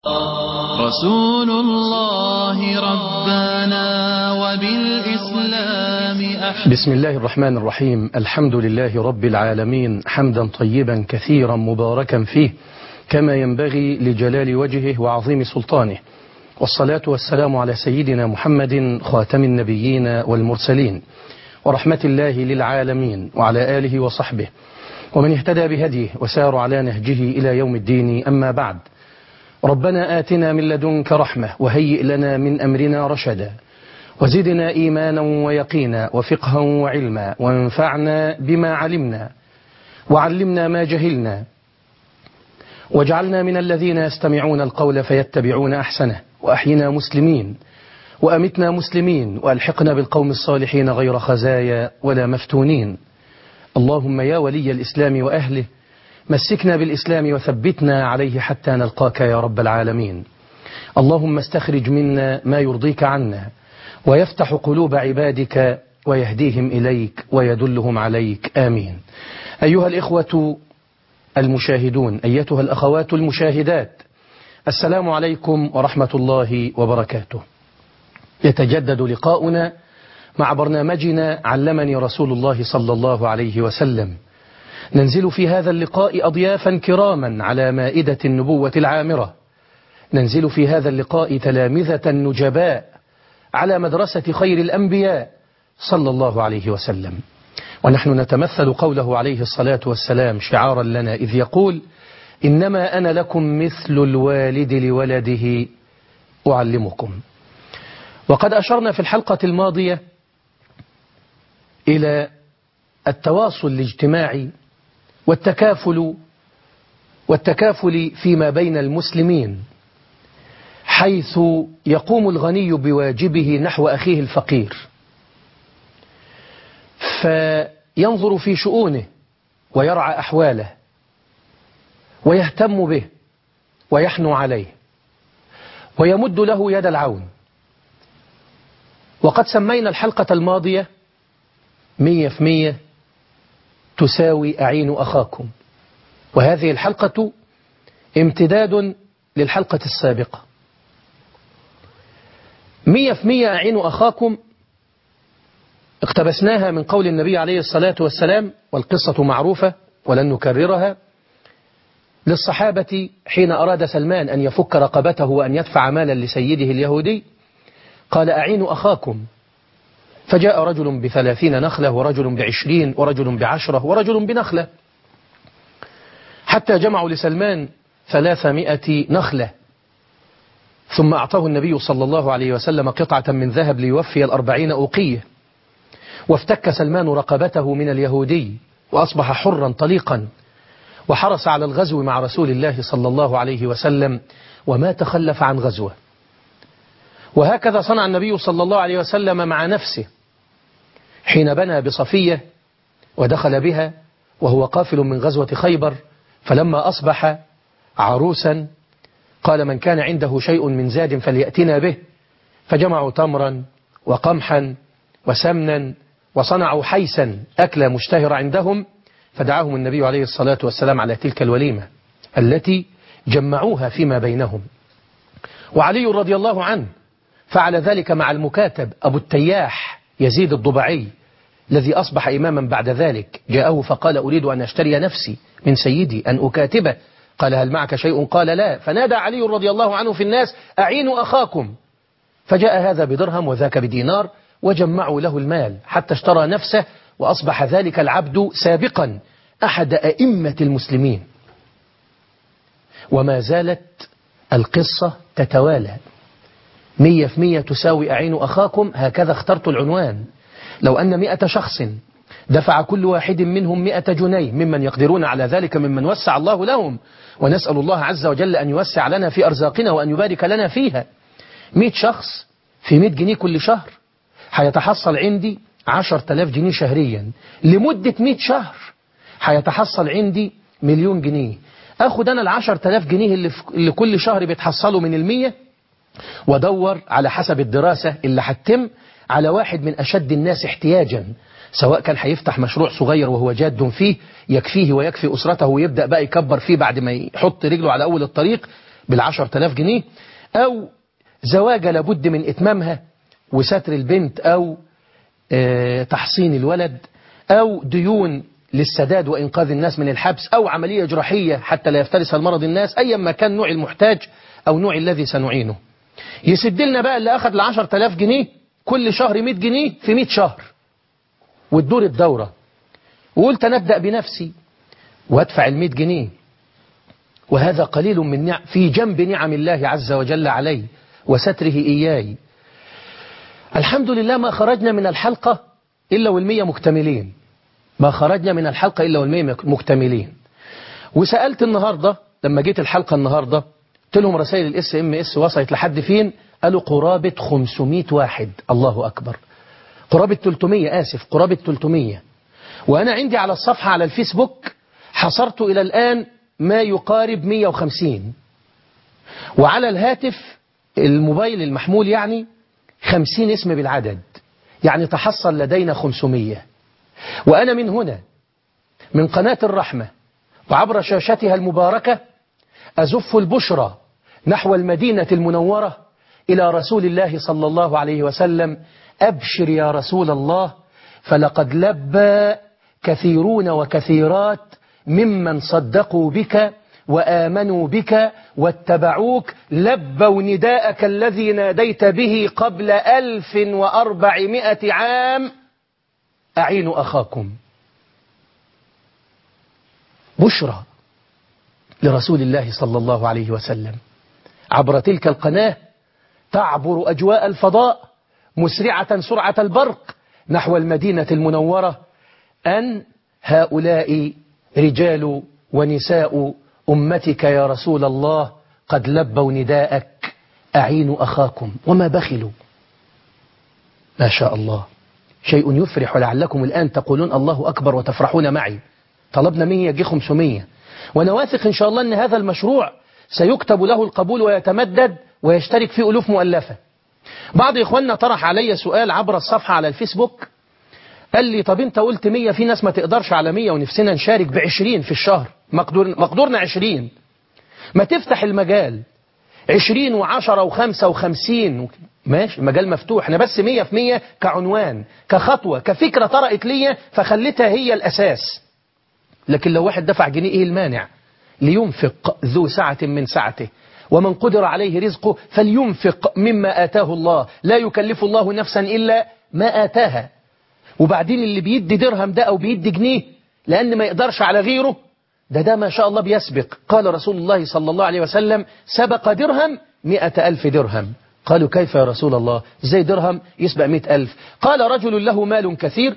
رسول الله ربنا وبالإسلام أحب بسم الله الرحمن الرحيم الحمد لله رب العالمين حمدا طيبا كثيرا مباركا فيه كما ينبغي لجلال وجهه وعظيم سلطانه والصلاة والسلام على سيدنا محمد خاتم النبيين والمرسلين ورحمة الله للعالمين وعلى آله وصحبه ومن اهتدى بهديه وسار على نهجه إلى يوم الدين أما بعد ربنا آتنا من لدنك رحمة وهيئ لنا من أمرنا رشدا وزدنا إيمانا ويقينا وفقها وعلما وانفعنا بما علمنا وعلمنا ما جهلنا واجعلنا من الذين يستمعون القول فيتبعون أحسنه وأحينا مسلمين وأمتنا مسلمين وألحقنا بالقوم الصالحين غير خزايا ولا مفتونين اللهم يا ولي الإسلام وأهله مسكنا بالإسلام وثبتنا عليه حتى نلقاك يا رب العالمين اللهم استخرج منا ما يرضيك عنا ويفتح قلوب عبادك ويهديهم إليك ويدلهم عليك آمين أيها الإخوة المشاهدون أيتها الأخوات المشاهدات السلام عليكم ورحمة الله وبركاته يتجدد لقاؤنا مع برنامجنا علمني رسول الله صلى الله عليه وسلم ننزل في هذا اللقاء أضيافا كراما على مائدة النبوة العامرة ننزل في هذا اللقاء تلامذة نجباء على مدرسة خير الأنبياء صلى الله عليه وسلم ونحن نتمثل قوله عليه الصلاة والسلام شعارا لنا إذ يقول إنما أنا لكم مثل الوالد لولده أعلمكم وقد أشرنا في الحلقة الماضية إلى التواصل الاجتماعي والتكافل والتكافل فيما بين المسلمين حيث يقوم الغني بواجبه نحو أخيه الفقير فينظر في شؤونه ويرعى أحواله ويهتم به ويحنو عليه ويمد له يد العون وقد سمينا الحلقة الماضية مية في مية تساوي أعين أخاكم وهذه الحلقة امتداد للحلقة السابقة مية في مية أعين أخاكم اقتبسناها من قول النبي عليه الصلاة والسلام والقصة معروفة ولن نكررها للصحابة حين أراد سلمان أن يفك رقبته وأن يدفع مالا لسيده اليهودي قال أعينوا أخاكم فجاء رجل بثلاثين نخلة ورجل بعشرين ورجل بعشرة ورجل بنخلة حتى جمعوا لسلمان ثلاثمائة نخلة ثم أعطاه النبي صلى الله عليه وسلم قطعة من ذهب ليوفي الأربعين أوقية وافتك سلمان رقبته من اليهودي وأصبح حرا طليقا وحرص على الغزو مع رسول الله صلى الله عليه وسلم وما تخلف عن غزوه وهكذا صنع النبي صلى الله عليه وسلم مع نفسه حين بنى بصفية ودخل بها وهو قافل من غزوة خيبر فلما أصبح عروسا قال من كان عنده شيء من زاد فليأتنا به فجمعوا تمرا وقمحا وسمنا وصنعوا حيسا أكلة مشتهرة عندهم فدعاهم النبي عليه الصلاة والسلام على تلك الوليمة التي جمعوها فيما بينهم وعلي رضي الله عنه فعل ذلك مع المكاتب أبو التياح يزيد الضبعي الذي أصبح إماما بعد ذلك جاءه فقال أريد أن أشتري نفسي من سيدي أن أكاتبه قال هل معك شيء قال لا فنادى علي رضي الله عنه في الناس أعينوا أخاكم فجاء هذا بدرهم وذاك بدينار وجمعوا له المال حتى اشترى نفسه وأصبح ذلك العبد سابقا أحد أئمة المسلمين وما زالت القصة تتوالى مية في مية تساوي أعين أخاكم هكذا اخترت العنوان لو أن مئة شخص دفع كل واحد منهم مئة جنيه ممن يقدرون على ذلك ممن وسع الله لهم ونسأل الله عز وجل أن يوسع لنا في أرزاقنا وأن يبارك لنا فيها مئة شخص في مئة جنيه كل شهر هيتحصل عندي عشر تلاف جنيه شهريا لمدة مئة شهر هيتحصل عندي مليون جنيه أخد أنا العشر تلاف جنيه اللي, اللي كل شهر بيتحصلوا من المية ودور على حسب الدراسة اللي هتتم على واحد من أشد الناس احتياجا سواء كان هيفتح مشروع صغير وهو جاد فيه يكفيه ويكفي أسرته ويبدأ بقى يكبر فيه بعد ما يحط رجله على أول الطريق بالعشر تلاف جنيه أو زواجة لابد من إتمامها وستر البنت أو آه، تحصين الولد أو ديون للسداد وإنقاذ الناس من الحبس أو عملية جراحية حتى لا يفترس المرض الناس أيا ما كان نوع المحتاج أو نوع الذي سنعينه يسد لنا بقى اللي أخذ العشر تلاف جنيه كل شهر 100 جنيه في 100 شهر وتدور الدورة وقلت نبدأ بنفسي وادفع ال 100 جنيه وهذا قليل من نعم في جنب نعم الله عز وجل علي وستره إياي الحمد لله ما خرجنا من الحلقة إلا والمية مكتملين ما خرجنا من الحلقة إلا والمية مكتملين وسألت النهاردة لما جيت الحلقة النهاردة قلت لهم رسائل الاس ام اس وصلت لحد فين قالوا قرابة 500 واحد الله أكبر قرابة 300 آسف قرابة 300 وأنا عندي على الصفحة على الفيسبوك حصرت إلى الآن ما يقارب 150 وعلى الهاتف الموبايل المحمول يعني 50 اسم بالعدد يعني تحصل لدينا 500 وأنا من هنا من قناة الرحمة وعبر شاشتها المباركة أزف البشرى نحو المدينة المنورة إلى رسول الله صلى الله عليه وسلم أبشر يا رسول الله فلقد لبى كثيرون وكثيرات ممن صدقوا بك وآمنوا بك واتبعوك لبوا نداءك الذي ناديت به قبل ألف وأربعمائة عام أعينوا أخاكم بشرى لرسول الله صلى الله عليه وسلم عبر تلك القناة تعبر أجواء الفضاء مسرعة سرعة البرق نحو المدينة المنورة أن هؤلاء رجال ونساء أمتك يا رسول الله قد لبوا نداءك أعينوا أخاكم وما بخلوا ما شاء الله شيء يفرح لعلكم الآن تقولون الله أكبر وتفرحون معي طلبنا 100 يجي 500 وأنا واثق إن شاء الله أن هذا المشروع سيكتب له القبول ويتمدد ويشترك فيه ألوف مؤلفة بعض إخواننا طرح علي سؤال عبر الصفحة على الفيسبوك قال لي طب انت قلت 100 في ناس ما تقدرش على 100 ونفسنا نشارك ب 20 في الشهر مقدور مقدورنا 20 ما تفتح المجال 20 و10 و5 و50 ماشي المجال مفتوح انا بس 100 في 100 كعنوان كخطوة كفكرة طرقت لي فخليتها هي الأساس لكن لو واحد دفع جنيه ايه المانع لينفق ذو سعة من سعته ومن قدر عليه رزقه فلينفق مما آتاه الله لا يكلف الله نفسا إلا ما آتاها وبعدين اللي بيدي درهم ده أو بيدي جنيه لأن ما يقدرش على غيره ده ده ما شاء الله بيسبق قال رسول الله صلى الله عليه وسلم سبق درهم مئة ألف درهم قالوا كيف يا رسول الله زي درهم يسبق مئة ألف قال رجل له مال كثير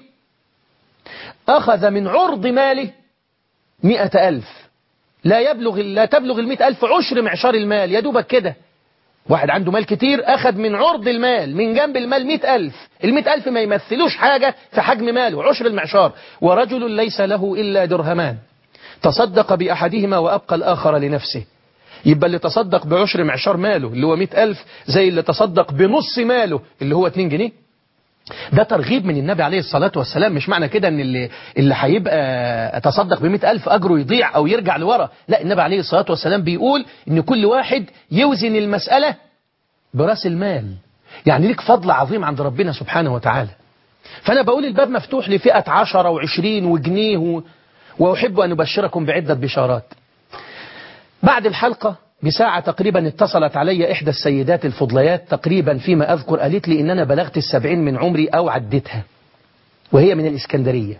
أخذ من عرض ماله مئة ألف لا يبلغ لا تبلغ المئة ألف عشر معشار المال يا دوبك كده واحد عنده مال كتير أخذ من عرض المال من جنب المال مئة ألف المئة ألف ما يمثلوش حاجة في حجم ماله عشر المعشار ورجل ليس له إلا درهمان تصدق بأحدهما وأبقى الآخر لنفسه يبقى اللي تصدق بعشر معشار ماله اللي هو مئة ألف زي اللي تصدق بنص ماله اللي هو 2 جنيه ده ترغيب من النبي عليه الصلاة والسلام مش معنى كده ان اللي اللي هيبقى تصدق ب ألف أجره يضيع أو يرجع لورا لا النبي عليه الصلاة والسلام بيقول ان كل واحد يوزن المسألة براس المال يعني ليك فضل عظيم عند ربنا سبحانه وتعالى فأنا بقول الباب مفتوح لفئة عشرة وعشرين وجنيه و... وأحب أن أبشركم بعدة بشارات بعد الحلقة بساعة تقريبا اتصلت علي إحدى السيدات الفضليات تقريبا فيما أذكر قالت لي إن أنا بلغت السبعين من عمري أو عدتها وهي من الإسكندرية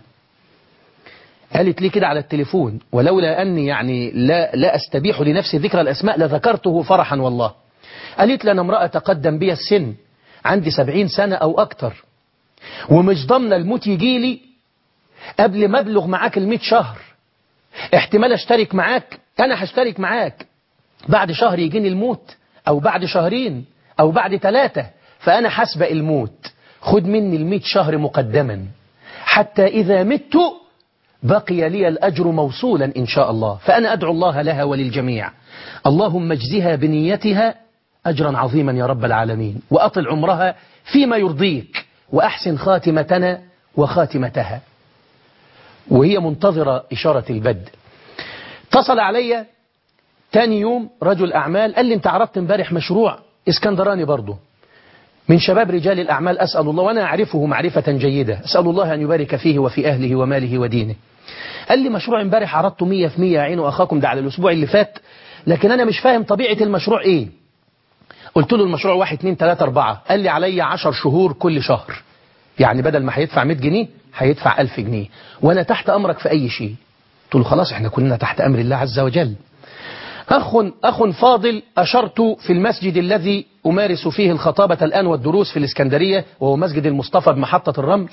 قالت لي كده على التليفون ولولا أني يعني لا, لا أستبيح لنفسي ذكر الأسماء لذكرته فرحا والله قالت لي أنا امرأة تقدم بي السن عندي سبعين سنة أو أكتر ومش ضمن الموت يجي لي قبل ما أبلغ معاك المئة شهر احتمال اشترك معاك أنا هشترك معاك بعد شهر يجيني الموت أو بعد شهرين أو بعد ثلاثة فأنا حسبق الموت خد مني المئة شهر مقدما حتى إذا مت بقي لي الأجر موصولا إن شاء الله فأنا أدعو الله لها وللجميع اللهم اجزها بنيتها أجرا عظيما يا رب العالمين وأطل عمرها فيما يرضيك وأحسن خاتمتنا وخاتمتها وهي منتظرة إشارة البدء اتصل علي تاني يوم رجل أعمال قال لي أنت عرضت امبارح مشروع اسكندراني برضه من شباب رجال الأعمال أسأل الله وأنا أعرفه معرفة جيدة أسأل الله أن يبارك فيه وفي أهله وماله ودينه قال لي مشروع امبارح عرضته مية في مية عين وأخاكم ده على الأسبوع اللي فات لكن أنا مش فاهم طبيعة المشروع إيه قلت له المشروع واحد اتنين تلاتة أربعة قال لي علي عشر شهور كل شهر يعني بدل ما هيدفع 100 جنيه هيدفع 1000 جنيه وأنا تحت أمرك في أي شيء قلت له خلاص احنا كلنا تحت أمر الله عز وجل أخ, أخ فاضل أشرت في المسجد الذي أمارس فيه الخطابة الآن والدروس في الإسكندرية وهو مسجد المصطفى بمحطة الرمل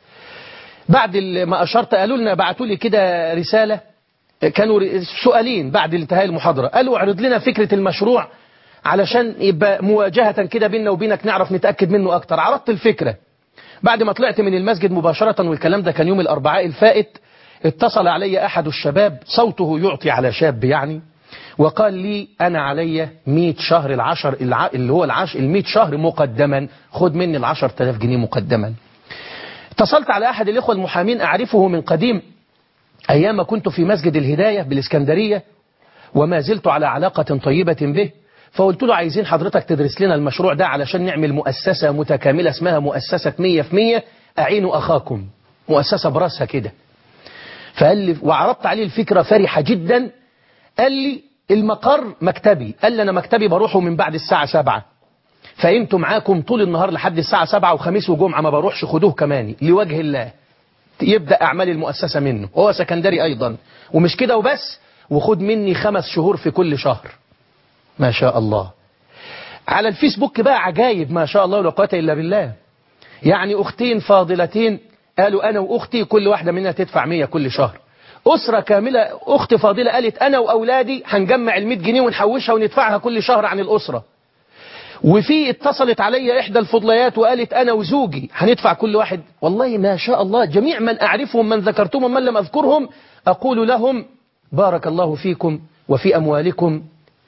بعد ما أشرت قالوا لنا بعتوا لي كده رسالة كانوا سؤالين بعد انتهاء المحاضرة قالوا اعرض لنا فكرة المشروع علشان يبقى مواجهة كده بيننا وبينك نعرف نتأكد منه أكتر عرضت الفكرة بعد ما طلعت من المسجد مباشرة والكلام ده كان يوم الأربعاء الفائت اتصل علي أحد الشباب صوته يعطي على شاب يعني وقال لي أنا علي 100 شهر العشر الع... اللي هو العش ال 100 شهر مقدما خد مني ال 10000 جنيه مقدما اتصلت على أحد الإخوة المحامين أعرفه من قديم أيام ما كنت في مسجد الهداية بالإسكندرية وما زلت على علاقة طيبة به فقلت له عايزين حضرتك تدرس لنا المشروع ده علشان نعمل مؤسسة متكاملة اسمها مؤسسة مية في مية أعينوا أخاكم مؤسسة براسها كده فقال لي وعرضت عليه الفكرة فرحة جدا قال لي المقر مكتبي قال لي أنا مكتبي بروحه من بعد الساعة سبعة فأنتوا معاكم طول النهار لحد الساعة سبعة وخميس وجمعة ما بروحش خدوه كماني لوجه الله يبدأ أعمال المؤسسة منه وهو سكندري أيضا ومش كده وبس وخد مني خمس شهور في كل شهر ما شاء الله على الفيسبوك بقى عجايب ما شاء الله ولا قوه إلا بالله يعني أختين فاضلتين قالوا أنا وأختي كل واحدة منها تدفع 100 كل شهر أسرة كاملة أخت فاضلة قالت أنا وأولادي هنجمع ال 100 جنيه ونحوشها وندفعها كل شهر عن الأسرة وفي اتصلت علي إحدى الفضليات وقالت أنا وزوجي هندفع كل واحد والله ما شاء الله جميع من أعرفهم من ذكرتهم ومن لم أذكرهم أقول لهم بارك الله فيكم وفي أموالكم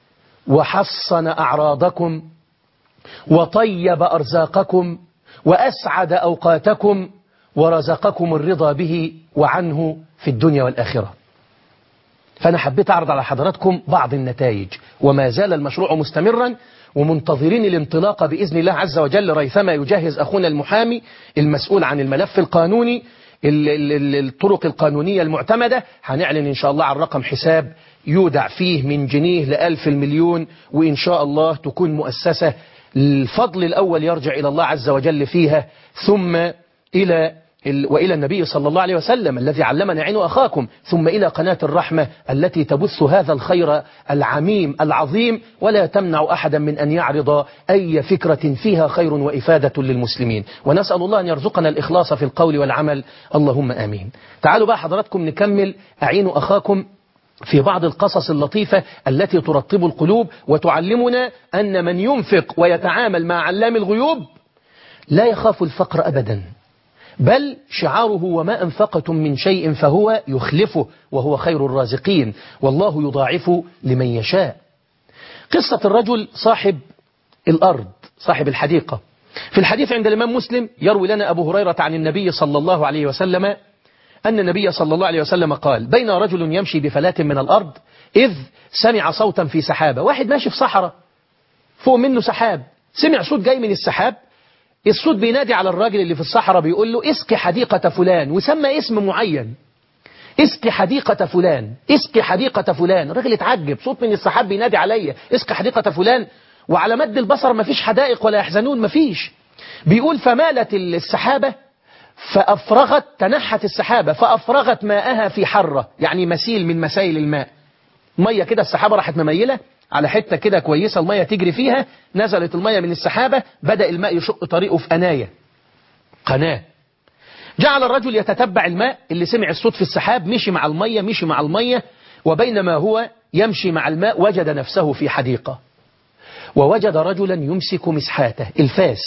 وحصن أعراضكم وطيب أرزاقكم وأسعد أوقاتكم ورزقكم الرضا به وعنه في الدنيا والآخرة فأنا حبيت أعرض على حضراتكم بعض النتائج وما زال المشروع مستمرا ومنتظرين الانطلاق بإذن الله عز وجل ريثما يجهز أخونا المحامي المسؤول عن الملف القانوني الطرق القانونية المعتمدة هنعلن إن شاء الله عن رقم حساب يودع فيه من جنيه لألف المليون وإن شاء الله تكون مؤسسة الفضل الأول يرجع إلى الله عز وجل فيها ثم إلى وإلى النبي صلى الله عليه وسلم الذي علمنا عين أخاكم ثم إلى قناة الرحمة التي تبث هذا الخير العميم العظيم ولا تمنع أحدا من أن يعرض أي فكرة فيها خير وإفادة للمسلمين ونسأل الله أن يرزقنا الإخلاص في القول والعمل اللهم آمين تعالوا بقى حضراتكم نكمل أعين أخاكم في بعض القصص اللطيفة التي ترطب القلوب وتعلمنا أن من ينفق ويتعامل مع علام الغيوب لا يخاف الفقر أبدا بل شعاره وما أنفقتم من شيء فهو يخلفه وهو خير الرازقين والله يضاعف لمن يشاء قصة الرجل صاحب الأرض صاحب الحديقة في الحديث عند الإمام مسلم يروي لنا أبو هريرة عن النبي صلى الله عليه وسلم أن النبي صلى الله عليه وسلم قال بين رجل يمشي بفلاة من الأرض إذ سمع صوتا في سحابة واحد ماشي في صحراء فوق منه سحاب سمع صوت جاي من السحاب الصوت بينادي على الراجل اللي في الصحراء بيقول له اسقي حديقة فلان وسمى اسم معين اسقي حديقة فلان اسقي حديقة فلان الراجل اتعجب صوت من السحاب بينادي عليا اسقي حديقة فلان وعلى مد البصر مفيش حدائق ولا يحزنون مفيش بيقول فمالت السحابة فأفرغت تنحت السحابة فأفرغت ماءها في حرة يعني مسيل من مسائل الماء مية كده السحابة راحت مميلة على حتة كده كويسة المية تجري فيها نزلت المية من السحابة بدأ الماء يشق طريقه في أناية قناة جعل الرجل يتتبع الماء اللي سمع الصوت في السحاب مشي مع المية مشي مع المية وبينما هو يمشي مع الماء وجد نفسه في حديقة ووجد رجلا يمسك مسحاته الفاس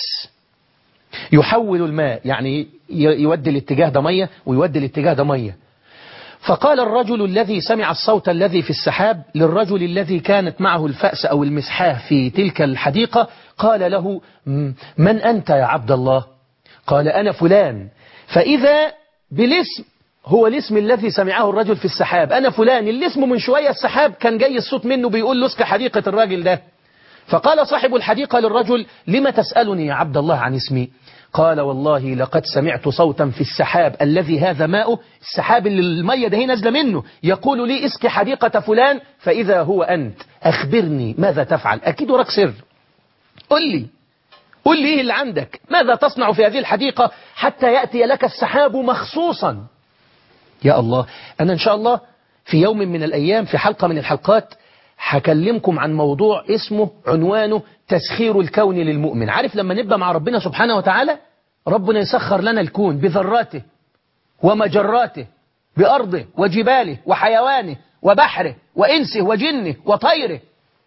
يحول الماء يعني يودي الاتجاه ده مية ويودي الاتجاه ده مية فقال الرجل الذي سمع الصوت الذي في السحاب للرجل الذي كانت معه الفأس أو المسحاه في تلك الحديقة قال له من أنت يا عبد الله قال أنا فلان فإذا بالاسم هو الاسم الذي سمعه الرجل في السحاب أنا فلان اللي اسمه من شوية السحاب كان جاي الصوت منه بيقول له اسك حديقة الراجل ده فقال صاحب الحديقة للرجل لما تسألني يا عبد الله عن اسمي قال والله لقد سمعت صوتا في السحاب الذي هذا ماؤه السحاب اللي المية ده هي نازلة منه يقول لي اسك حديقة فلان فإذا هو أنت أخبرني ماذا تفعل أكيد وراك سر قل لي قل لي إيه اللي عندك ماذا تصنع في هذه الحديقة حتى يأتي لك السحاب مخصوصا يا الله أنا إن شاء الله في يوم من الأيام في حلقة من الحلقات هكلمكم عن موضوع اسمه عنوانه تسخير الكون للمؤمن عارف لما نبقى مع ربنا سبحانه وتعالى ربنا يسخر لنا الكون بذراته ومجراته بأرضه وجباله وحيوانه وبحره وإنسه وجنه وطيره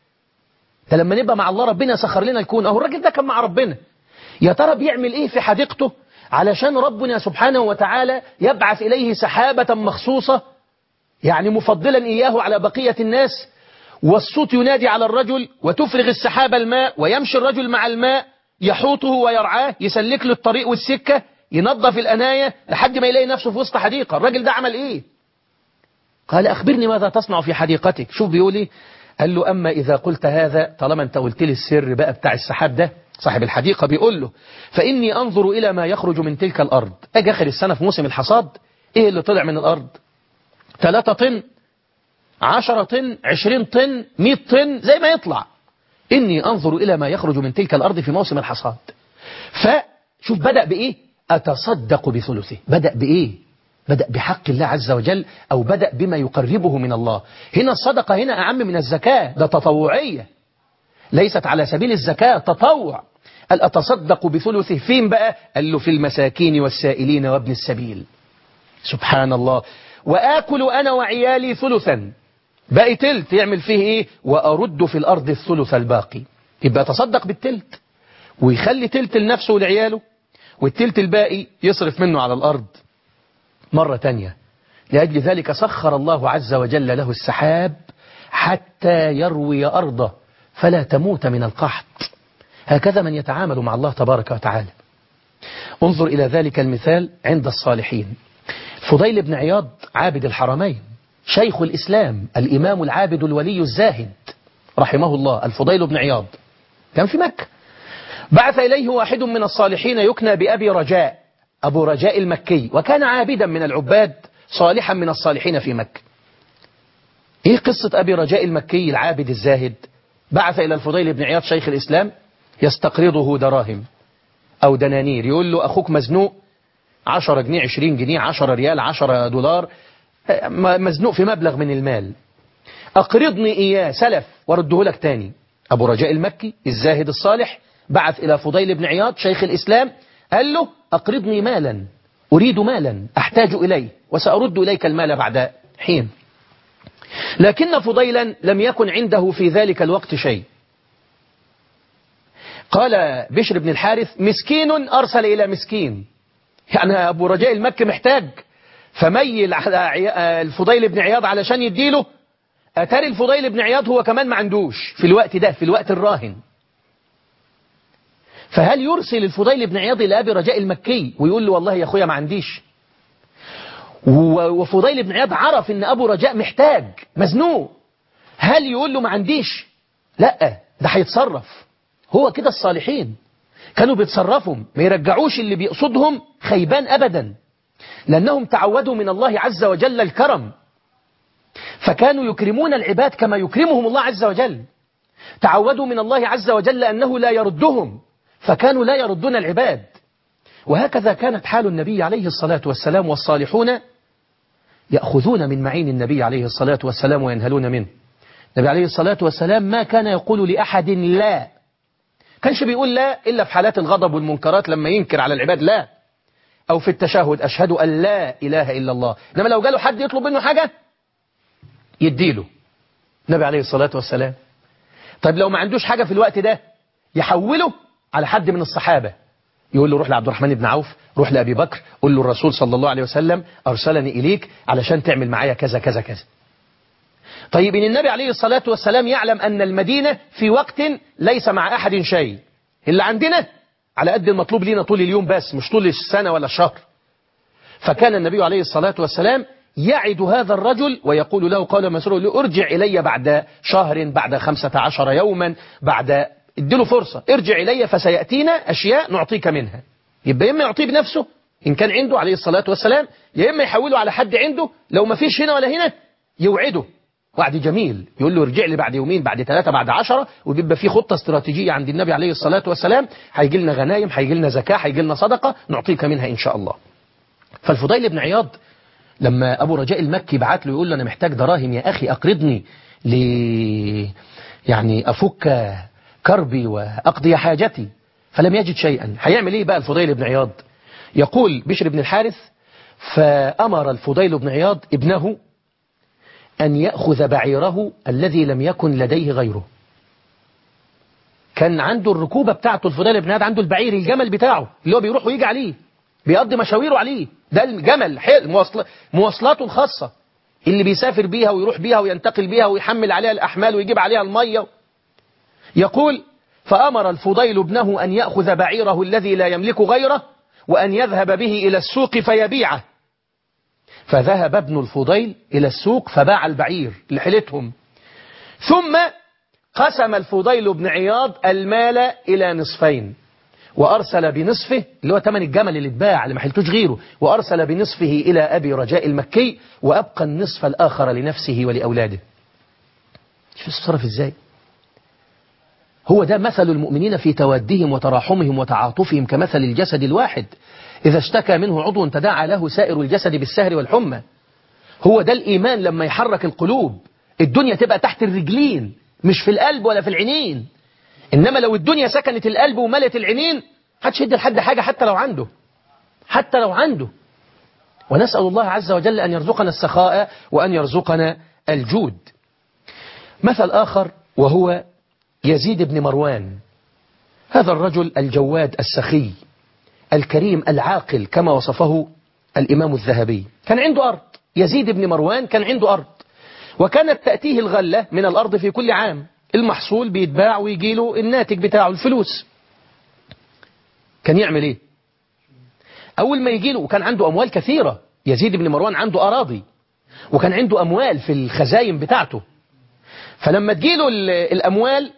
ده لما نبقى مع الله ربنا يسخر لنا الكون أهو الراجل ده كان مع ربنا يا ترى بيعمل إيه في حديقته علشان ربنا سبحانه وتعالى يبعث إليه سحابة مخصوصة يعني مفضلا إياه على بقية الناس والصوت ينادي على الرجل وتفرغ السحاب الماء ويمشي الرجل مع الماء يحوطه ويرعاه يسلك له الطريق والسكة ينظف الأناية لحد ما يلاقي نفسه في وسط حديقة الراجل ده عمل إيه قال أخبرني ماذا تصنع في حديقتك شوف بيقول إيه قال له أما إذا قلت هذا طالما أنت قلت لي السر بقى بتاع السحاب ده صاحب الحديقة بيقول له فإني أنظر إلى ما يخرج من تلك الأرض أجي آخر السنة في موسم الحصاد إيه اللي طلع من الأرض ثلاثة طن عشرة طن عشرين طن مئة طن زي ما يطلع إني أنظر إلى ما يخرج من تلك الأرض في موسم الحصاد فشوف بدأ بإيه أتصدق بثلثه بدأ بإيه بدأ بحق الله عز وجل أو بدأ بما يقربه من الله هنا الصدقة هنا أعم من الزكاة ده تطوعية ليست على سبيل الزكاة تطوع قال أتصدق بثلثه فين بقى قال له في المساكين والسائلين وابن السبيل سبحان الله وآكل أنا وعيالي ثلثا باقي تلت يعمل فيه إيه وأرد في الأرض الثلث الباقي يبقى تصدق بالتلت ويخلي تلت لنفسه ولعياله والتلت الباقي يصرف منه على الأرض مرة تانية لأجل ذلك سخر الله عز وجل له السحاب حتى يروي أرضه فلا تموت من القحط هكذا من يتعامل مع الله تبارك وتعالى انظر إلى ذلك المثال عند الصالحين فضيل بن عياض عابد الحرمين شيخ الإسلام الإمام العابد الولي الزاهد رحمه الله الفضيل بن عياض كان في مكة بعث إليه واحد من الصالحين يكنى بأبي رجاء أبو رجاء المكي وكان عابدا من العباد صالحا من الصالحين في مكة إيه قصة أبي رجاء المكي العابد الزاهد بعث إلى الفضيل بن عياض شيخ الإسلام يستقرضه دراهم أو دنانير يقول له أخوك مزنوق 10 جنيه 20 جنيه 10 ريال 10 دولار مزنوق في مبلغ من المال أقرضني إياه سلف ورده لك تاني أبو رجاء المكي الزاهد الصالح بعث إلى فضيل بن عياض شيخ الإسلام قال له أقرضني مالا أريد مالا أحتاج إليه وسأرد إليك المال بعد حين لكن فضيلا لم يكن عنده في ذلك الوقت شيء قال بشر بن الحارث مسكين أرسل إلى مسكين يعني أبو رجاء المكي محتاج فميل على الفضيل بن عياض علشان يديله أتاري الفضيل بن عياض هو كمان ما عندوش في الوقت ده في الوقت الراهن فهل يرسل الفضيل بن عياض إلى أبي رجاء المكي ويقول له والله يا أخويا ما عنديش وفضيل بن عياض عرف ان ابو رجاء محتاج مزنوق هل يقول له ما عنديش لا ده هيتصرف هو كده الصالحين كانوا بيتصرفوا ما يرجعوش اللي بيقصدهم خيبان ابدا لانهم تعودوا من الله عز وجل الكرم فكانوا يكرمون العباد كما يكرمهم الله عز وجل تعودوا من الله عز وجل انه لا يردهم فكانوا لا يردون العباد وهكذا كانت حال النبي عليه الصلاة والسلام والصالحون يأخذون من معين النبي عليه الصلاة والسلام وينهلون منه النبي عليه الصلاة والسلام ما كان يقول لأحد لا كانش بيقول لا إلا في حالات الغضب والمنكرات لما ينكر على العباد لا أو في التشهد أشهد أن لا إله إلا الله إنما لو جاله حد يطلب منه حاجة يديله النبي عليه الصلاة والسلام طيب لو ما عندوش حاجة في الوقت ده يحوله على حد من الصحابة يقول له روح لعبد الرحمن بن عوف روح لأبي بكر قول له الرسول صلى الله عليه وسلم أرسلني إليك علشان تعمل معايا كذا كذا كذا طيب إن النبي عليه الصلاة والسلام يعلم أن المدينة في وقت ليس مع أحد شيء اللي عندنا على قد المطلوب لينا طول اليوم بس مش طول السنة ولا الشهر فكان النبي عليه الصلاة والسلام يعد هذا الرجل ويقول له قال مسروق له ارجع إلي بعد شهر بعد خمسة عشر يوما بعد اديله فرصة ارجع إلي فسيأتينا أشياء نعطيك منها يبقى إما يعطيه بنفسه إن كان عنده عليه الصلاة والسلام يا إما يحوله على حد عنده لو ما فيش هنا ولا هنا يوعده وعد جميل يقول له ارجع لي بعد يومين بعد ثلاثة بعد عشرة وبيبقى في خطة استراتيجية عند النبي عليه الصلاة والسلام هيجي لنا غنايم هيجي لنا زكاة هيجي لنا صدقة نعطيك منها إن شاء الله فالفضيل بن عياض لما أبو رجاء المكي بعت له يقول له أنا محتاج دراهم يا أخي أقرضني ل يعني أفك كربي وأقضي حاجتي فلم يجد شيئا هيعمل إيه بقى الفضيل بن عياض يقول بشر بن الحارث فأمر الفضيل بن عياض ابنه أن يأخذ بعيره الذي لم يكن لديه غيره كان عنده الركوبة بتاعته الفضيل بن عياض عنده البعير الجمل بتاعه اللي هو بيروح ويجي عليه بيقضي مشاويره عليه ده الجمل حل مواصل مواصلاته الخاصة اللي بيسافر بيها ويروح بيها وينتقل بيها ويحمل عليها الأحمال ويجيب عليها المية يقول فأمر الفضيل ابنه أن يأخذ بعيره الذي لا يملك غيره وأن يذهب به إلى السوق فيبيعه فذهب ابن الفضيل إلى السوق فباع البعير لحلتهم ثم قسم الفضيل بن عياض المال إلى نصفين وأرسل بنصفه اللي هو ثمن الجمل اللي اتباع اللي ما حلتوش غيره وأرسل بنصفه إلى أبي رجاء المكي وأبقى النصف الآخر لنفسه ولأولاده شوف الصرف إزاي هو ده مثل المؤمنين في توادهم وتراحمهم وتعاطفهم كمثل الجسد الواحد إذا اشتكى منه عضو تداعى له سائر الجسد بالسهر والحمى هو ده الإيمان لما يحرك القلوب الدنيا تبقى تحت الرجلين مش في القلب ولا في العينين إنما لو الدنيا سكنت القلب وملت العينين هتشد لحد حاجة حتى لو عنده حتى لو عنده ونسأل الله عز وجل أن يرزقنا السخاء وأن يرزقنا الجود مثل آخر وهو يزيد بن مروان هذا الرجل الجواد السخي الكريم العاقل كما وصفه الإمام الذهبي كان عنده أرض يزيد بن مروان كان عنده أرض وكانت تأتيه الغلة من الأرض في كل عام المحصول بيتباع ويجي له الناتج بتاعه الفلوس كان يعمل ايه أول ما يجي له وكان عنده أموال كثيرة يزيد بن مروان عنده أراضي وكان عنده أموال في الخزاين بتاعته فلما تجيله الأموال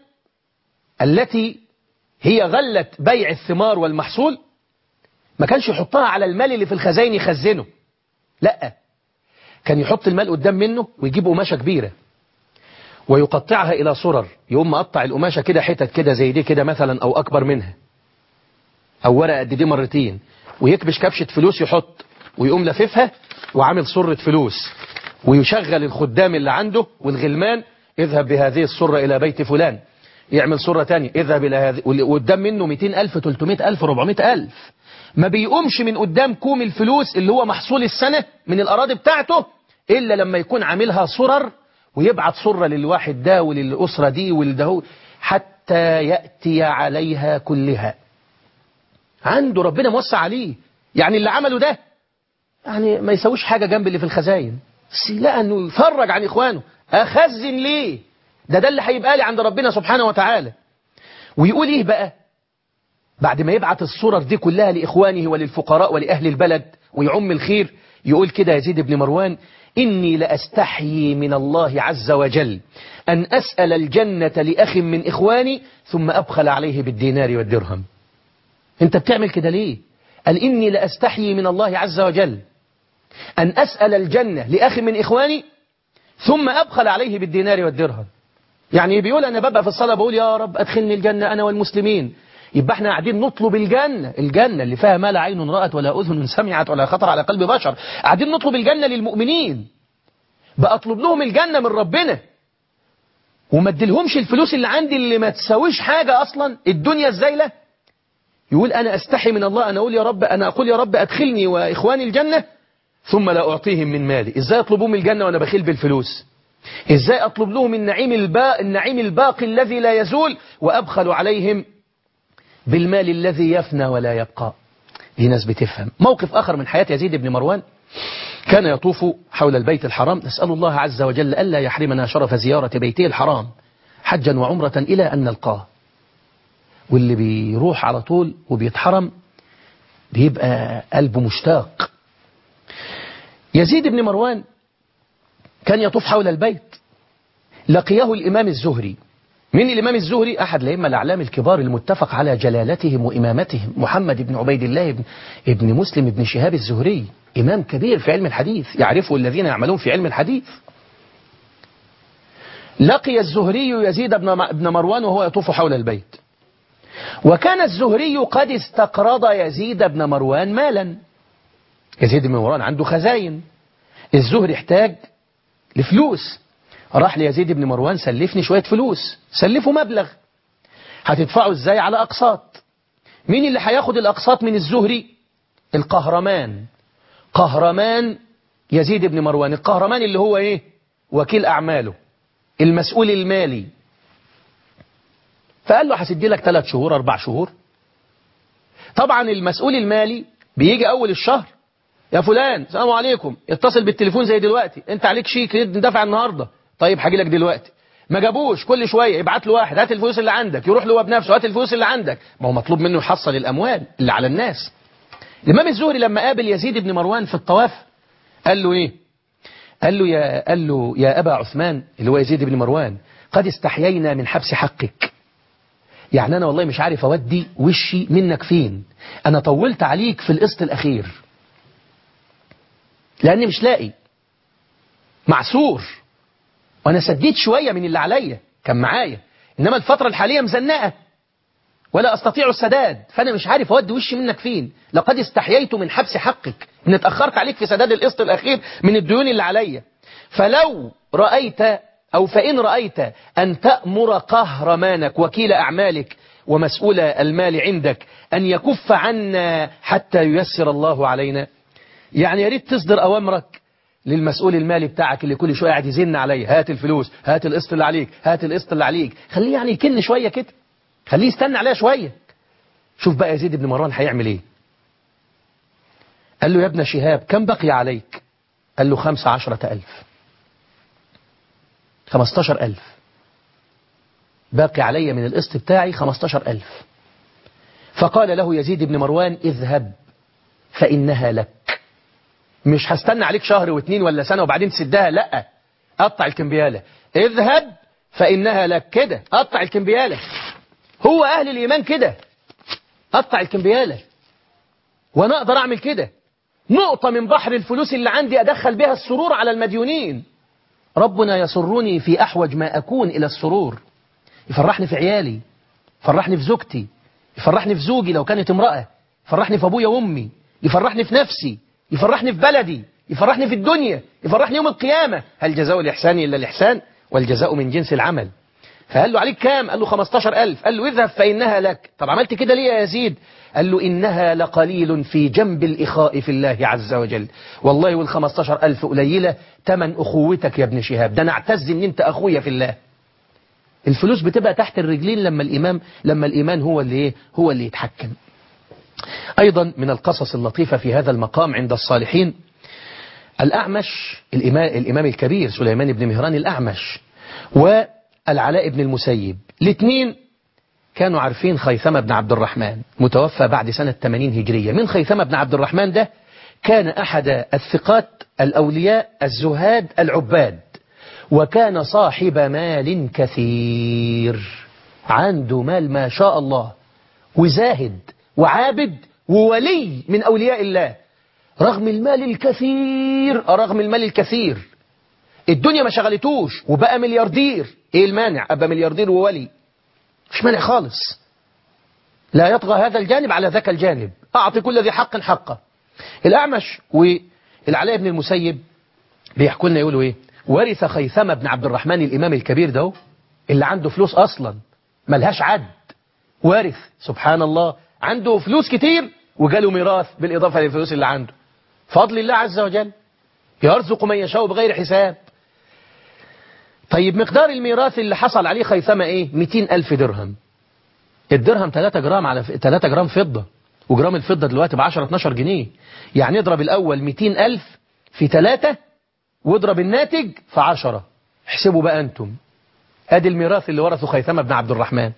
التي هي غلة بيع الثمار والمحصول ما كانش يحطها على المال اللي في الخزاين يخزنه لا كان يحط المال قدام منه ويجيب قماشة كبيرة ويقطعها إلى صرر يقوم مقطع القماشة كده حتت كده زي دي كده مثلا أو أكبر منها أو ورقة قد دي مرتين ويكبش كبشة فلوس يحط ويقوم لففها وعامل صرة فلوس ويشغل الخدام اللي عنده والغلمان اذهب بهذه الصرة إلى بيت فلان يعمل صرة تانية اذهب إلى هذه وقدام منه 200 ألف 300 ألف 400 ألف ما بيقومش من قدام كوم الفلوس اللي هو محصول السنة من الأراضي بتاعته إلا لما يكون عاملها صرر ويبعت صرة للواحد ده وللأسرة دي ولده حتى يأتي عليها كلها عنده ربنا موسع عليه يعني اللي عمله ده يعني ما يسويش حاجة جنب اللي في الخزاين بس لا أنه يفرج عن إخوانه أخزن ليه ده ده اللي هيبقى لي عند ربنا سبحانه وتعالى ويقول إيه بقى بعد ما يبعت الصورة دي كلها لإخوانه وللفقراء ولأهل البلد ويعم الخير يقول كده يزيد بن مروان إني لأستحيي من الله عز وجل أن أسأل الجنة لأخ من إخواني ثم أبخل عليه بالدينار والدرهم أنت بتعمل كده ليه قال إني لأستحيي من الله عز وجل أن أسأل الجنة لأخ من إخواني ثم أبخل عليه بالدينار والدرهم يعني بيقول أنا ببقى في الصلاة بقول يا رب أدخلني الجنة أنا والمسلمين يبقى احنا قاعدين نطلب الجنة الجنة اللي فيها ما لا عين رأت ولا أذن سمعت ولا خطر على قلب بشر قاعدين نطلب الجنة للمؤمنين بقى اطلب لهم الجنة من ربنا وما اديلهمش الفلوس اللي عندي اللي ما تساويش حاجة أصلا الدنيا الزايلة يقول أنا أستحي من الله أنا أقول يا رب أنا أقول يا رب أدخلني وإخواني الجنة ثم لا أعطيهم من مالي إزاي أطلبهم الجنة وأنا بخيل بالفلوس إزاي أطلب لهم النعيم, البا... النعيم الباقي الذي لا يزول وأبخل عليهم بالمال الذي يفنى ولا يبقى دي ناس بتفهم موقف آخر من حياة يزيد بن مروان كان يطوف حول البيت الحرام نسأل الله عز وجل ألا يحرمنا شرف زيارة بيته الحرام حجا وعمرة إلى أن نلقاه واللي بيروح على طول وبيتحرم بيبقى قلبه مشتاق يزيد بن مروان كان يطوف حول البيت لقيه الإمام الزهري من الإمام الزهري أحد الأئمة الأعلام الكبار المتفق على جلالتهم وإمامتهم محمد بن عبيد الله بن, ابن مسلم بن شهاب الزهري إمام كبير في علم الحديث يعرفه الذين يعملون في علم الحديث لقي الزهري يزيد بن مروان وهو يطوف حول البيت وكان الزهري قد استقرض يزيد بن مروان مالا يزيد بن مروان عنده خزاين الزهري احتاج لفلوس راح ليزيد بن مروان سلفني شوية فلوس سلفه مبلغ هتدفعه ازاي على أقساط مين اللي هياخد الأقساط من الزهري القهرمان قهرمان يزيد بن مروان القهرمان اللي هو ايه وكيل أعماله المسؤول المالي فقال له هسدي لك ثلاث شهور أربع شهور طبعا المسؤول المالي بيجي أول الشهر يا فلان السلام عليكم اتصل بالتليفون زي دلوقتي انت عليك شيك ندفع النهارده طيب هاجي لك دلوقتي ما جابوش كل شويه يبعت له واحد هات الفلوس اللي عندك يروح له هو بنفسه هات الفلوس اللي عندك ما هو مطلوب منه يحصل الاموال اللي على الناس الامام الزهري لما قابل يزيد بن مروان في الطواف قال له ايه قال له يا قال له يا ابا عثمان اللي هو يزيد بن مروان قد استحيينا من حبس حقك يعني انا والله مش عارف اودي وشي منك فين انا طولت عليك في القسط الاخير لاني مش لاقي معسور وانا سديت شوية من اللي عليا كان معايا انما الفترة الحالية مزنقة ولا استطيع السداد فانا مش عارف اودي وشي منك فين لقد استحييت من حبس حقك ان اتأخرت عليك في سداد القسط الاخير من الديون اللي عليا فلو رأيت او فان رأيت ان تأمر قهرمانك وكيل اعمالك ومسؤول المال عندك ان يكف عنا حتى ييسر الله علينا يعني يا ريت تصدر اوامرك للمسؤول المالي بتاعك اللي كل شويه قاعد يزن عليا هات الفلوس هات القسط اللي عليك هات القسط اللي عليك خليه يعني يكن شويه كده خليه يستنى عليها شويه شوف بقى يزيد بن مروان هيعمل ايه قال له يا ابن شهاب كم بقي عليك قال له خمس عشرة ألف خمستاشر ألف باقي علي من القسط بتاعي خمستاشر ألف فقال له يزيد بن مروان اذهب فإنها لك مش هستنى عليك شهر واثنين ولا سنة وبعدين تسدها لا قطع الكمبيالة اذهب فإنها لك كده قطع الكمبيالة هو أهل الإيمان كده قطع الكمبيالة وأنا أقدر أعمل كده نقطة من بحر الفلوس اللي عندي أدخل بها السرور على المديونين ربنا يسرني في أحوج ما أكون إلى السرور يفرحني في عيالي يفرحني في زوجتي يفرحني في زوجي لو كانت امرأة يفرحني في أبويا وأمي يفرحني في نفسي يفرحني في بلدي يفرحني في الدنيا يفرحني يوم القيامة هل جزاء الإحسان إلا الإحسان والجزاء من جنس العمل فقال له عليك كام قال له 15000 قال له اذهب فإنها لك طب عملت كده ليه يا يزيد قال له إنها لقليل في جنب الإخاء في الله عز وجل والله وال 15000 قليلة تمن أخوتك يا ابن شهاب ده أنا أعتز إن أنت أخويا في الله الفلوس بتبقى تحت الرجلين لما الإمام لما الإيمان هو اللي إيه هو اللي يتحكم أيضا من القصص اللطيفة في هذا المقام عند الصالحين الأعمش الإمام, الإمام الكبير سليمان بن مهران الأعمش والعلاء بن المسيب الاثنين كانوا عارفين خيثمة بن عبد الرحمن متوفى بعد سنة 80 هجرية من خيثمة بن عبد الرحمن ده كان أحد الثقات الأولياء الزهاد العباد وكان صاحب مال كثير عنده مال ما شاء الله وزاهد وعابد وولي من أولياء الله رغم المال الكثير رغم المال الكثير الدنيا ما شغلتوش وبقى ملياردير ايه المانع ابقى ملياردير وولي مش مانع خالص لا يطغى هذا الجانب على ذاك الجانب أعطي كل ذي حق حقه الأعمش والعلاء بن المسيب بيحكوا لنا يقولوا ايه ورث خيثمة بن عبد الرحمن الإمام الكبير ده اللي عنده فلوس أصلا ملهاش عد وارث سبحان الله عنده فلوس كتير وجاله ميراث بالإضافة للفلوس اللي عنده فضل الله عز وجل يرزق من يشاء بغير حساب طيب مقدار الميراث اللي حصل عليه خيثمة ايه 200 ألف درهم الدرهم 3 جرام على 3 جرام فضة وجرام الفضة دلوقتي ب 10 12 جنيه يعني اضرب الأول 200 ألف في 3 واضرب الناتج في 10 احسبوا بقى أنتم ادي الميراث اللي ورثه خيثمة بن عبد الرحمن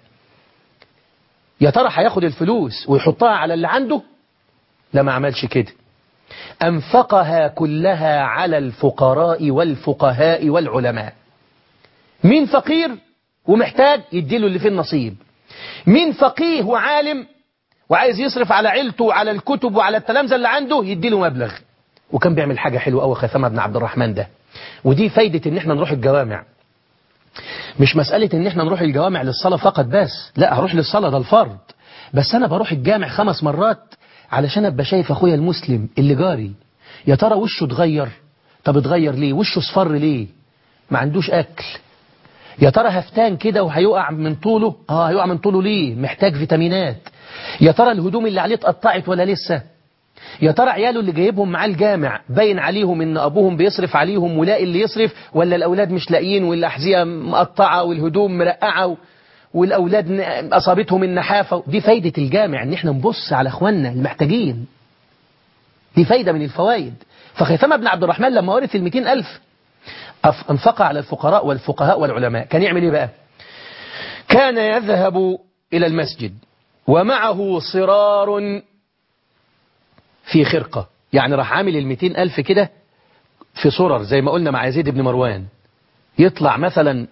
يا ترى هياخد الفلوس ويحطها على اللي عنده لا ما عملش كده أنفقها كلها على الفقراء والفقهاء والعلماء مين فقير ومحتاج يديله اللي فيه النصيب مين فقيه وعالم وعايز يصرف على عيلته وعلى الكتب وعلى التلامذة اللي عنده يديله مبلغ وكان بيعمل حاجة حلوة قوي خيثمة بن عبد الرحمن ده ودي فايدة ان احنا نروح الجوامع مش مسألة ان احنا نروح الجوامع للصلاة فقط بس لا هروح للصلاة ده الفرض بس انا بروح الجامع خمس مرات علشان ابقى شايف اخويا المسلم اللي جاري يا ترى وشه اتغير طب اتغير ليه وشه اصفر ليه ما عندوش اكل يا ترى هفتان كده وهيقع من طوله اه هيقع من طوله ليه محتاج فيتامينات يا ترى الهدوم اللي عليه اتقطعت ولا لسه يا ترى عياله اللي جايبهم معاه الجامع باين عليهم ان ابوهم بيصرف عليهم ولاقي اللي يصرف ولا الاولاد مش لاقيين والاحذيه مقطعه والهدوم مرقعه والاولاد اصابتهم النحافه دي فايده الجامع ان احنا نبص على اخواننا المحتاجين دي فايده من الفوائد فخيثمه بن عبد الرحمن لما ورث ال 200000 أنفق على الفقراء والفقهاء والعلماء كان يعمل إيه بقى كان يذهب إلى المسجد ومعه صرار في خرقة يعني راح عامل المتين ألف كده في صرر زي ما قلنا مع يزيد بن مروان يطلع مثلا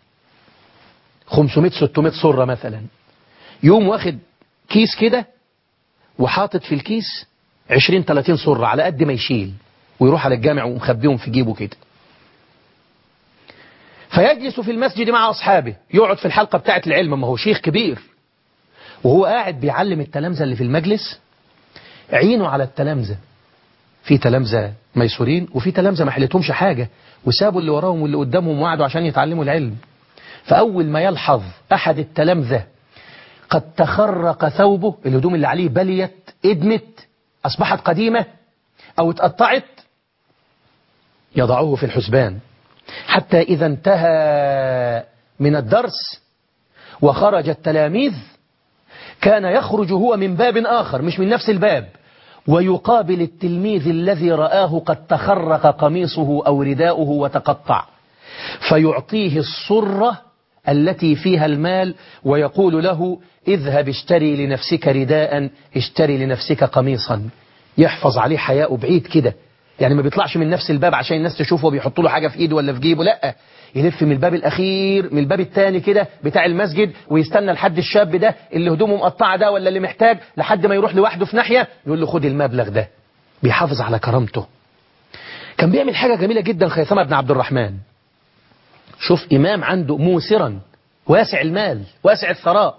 500-600 صرة مثلا يوم واخد كيس كده وحاطط في الكيس 20-30 صرة على قد ما يشيل ويروح على الجامع ومخبيهم في جيبه كده فيجلس في المسجد مع أصحابه يقعد في الحلقة بتاعة العلم ما هو شيخ كبير وهو قاعد بيعلم التلامذة اللي في المجلس عينه على التلامذة في تلامذة ميسورين وفي تلامذة ما حلتهمش حاجة وسابوا اللي وراهم واللي قدامهم وقعدوا عشان يتعلموا العلم فأول ما يلحظ أحد التلامذة قد تخرق ثوبه الهدوم اللي عليه بليت ادمت أصبحت قديمة أو اتقطعت يضعوه في الحسبان حتى إذا انتهى من الدرس وخرج التلاميذ كان يخرج هو من باب آخر مش من نفس الباب ويقابل التلميذ الذي رآه قد تخرق قميصه أو رداؤه وتقطع فيعطيه الصرة التي فيها المال ويقول له اذهب اشتري لنفسك رداء اشتري لنفسك قميصا يحفظ عليه حياء بعيد كده يعني ما بيطلعش من نفس الباب عشان الناس تشوفه بيحطوا له حاجة في ايده ولا في جيبه لا يلف من الباب الأخير من الباب الثاني كده بتاع المسجد ويستنى لحد الشاب ده اللي هدومه مقطعة ده ولا اللي محتاج لحد ما يروح لوحده في ناحية يقول له خد المبلغ ده بيحافظ على كرامته كان بيعمل حاجة جميلة جدا خيثمة بن عبد الرحمن شوف إمام عنده موسرا واسع المال واسع الثراء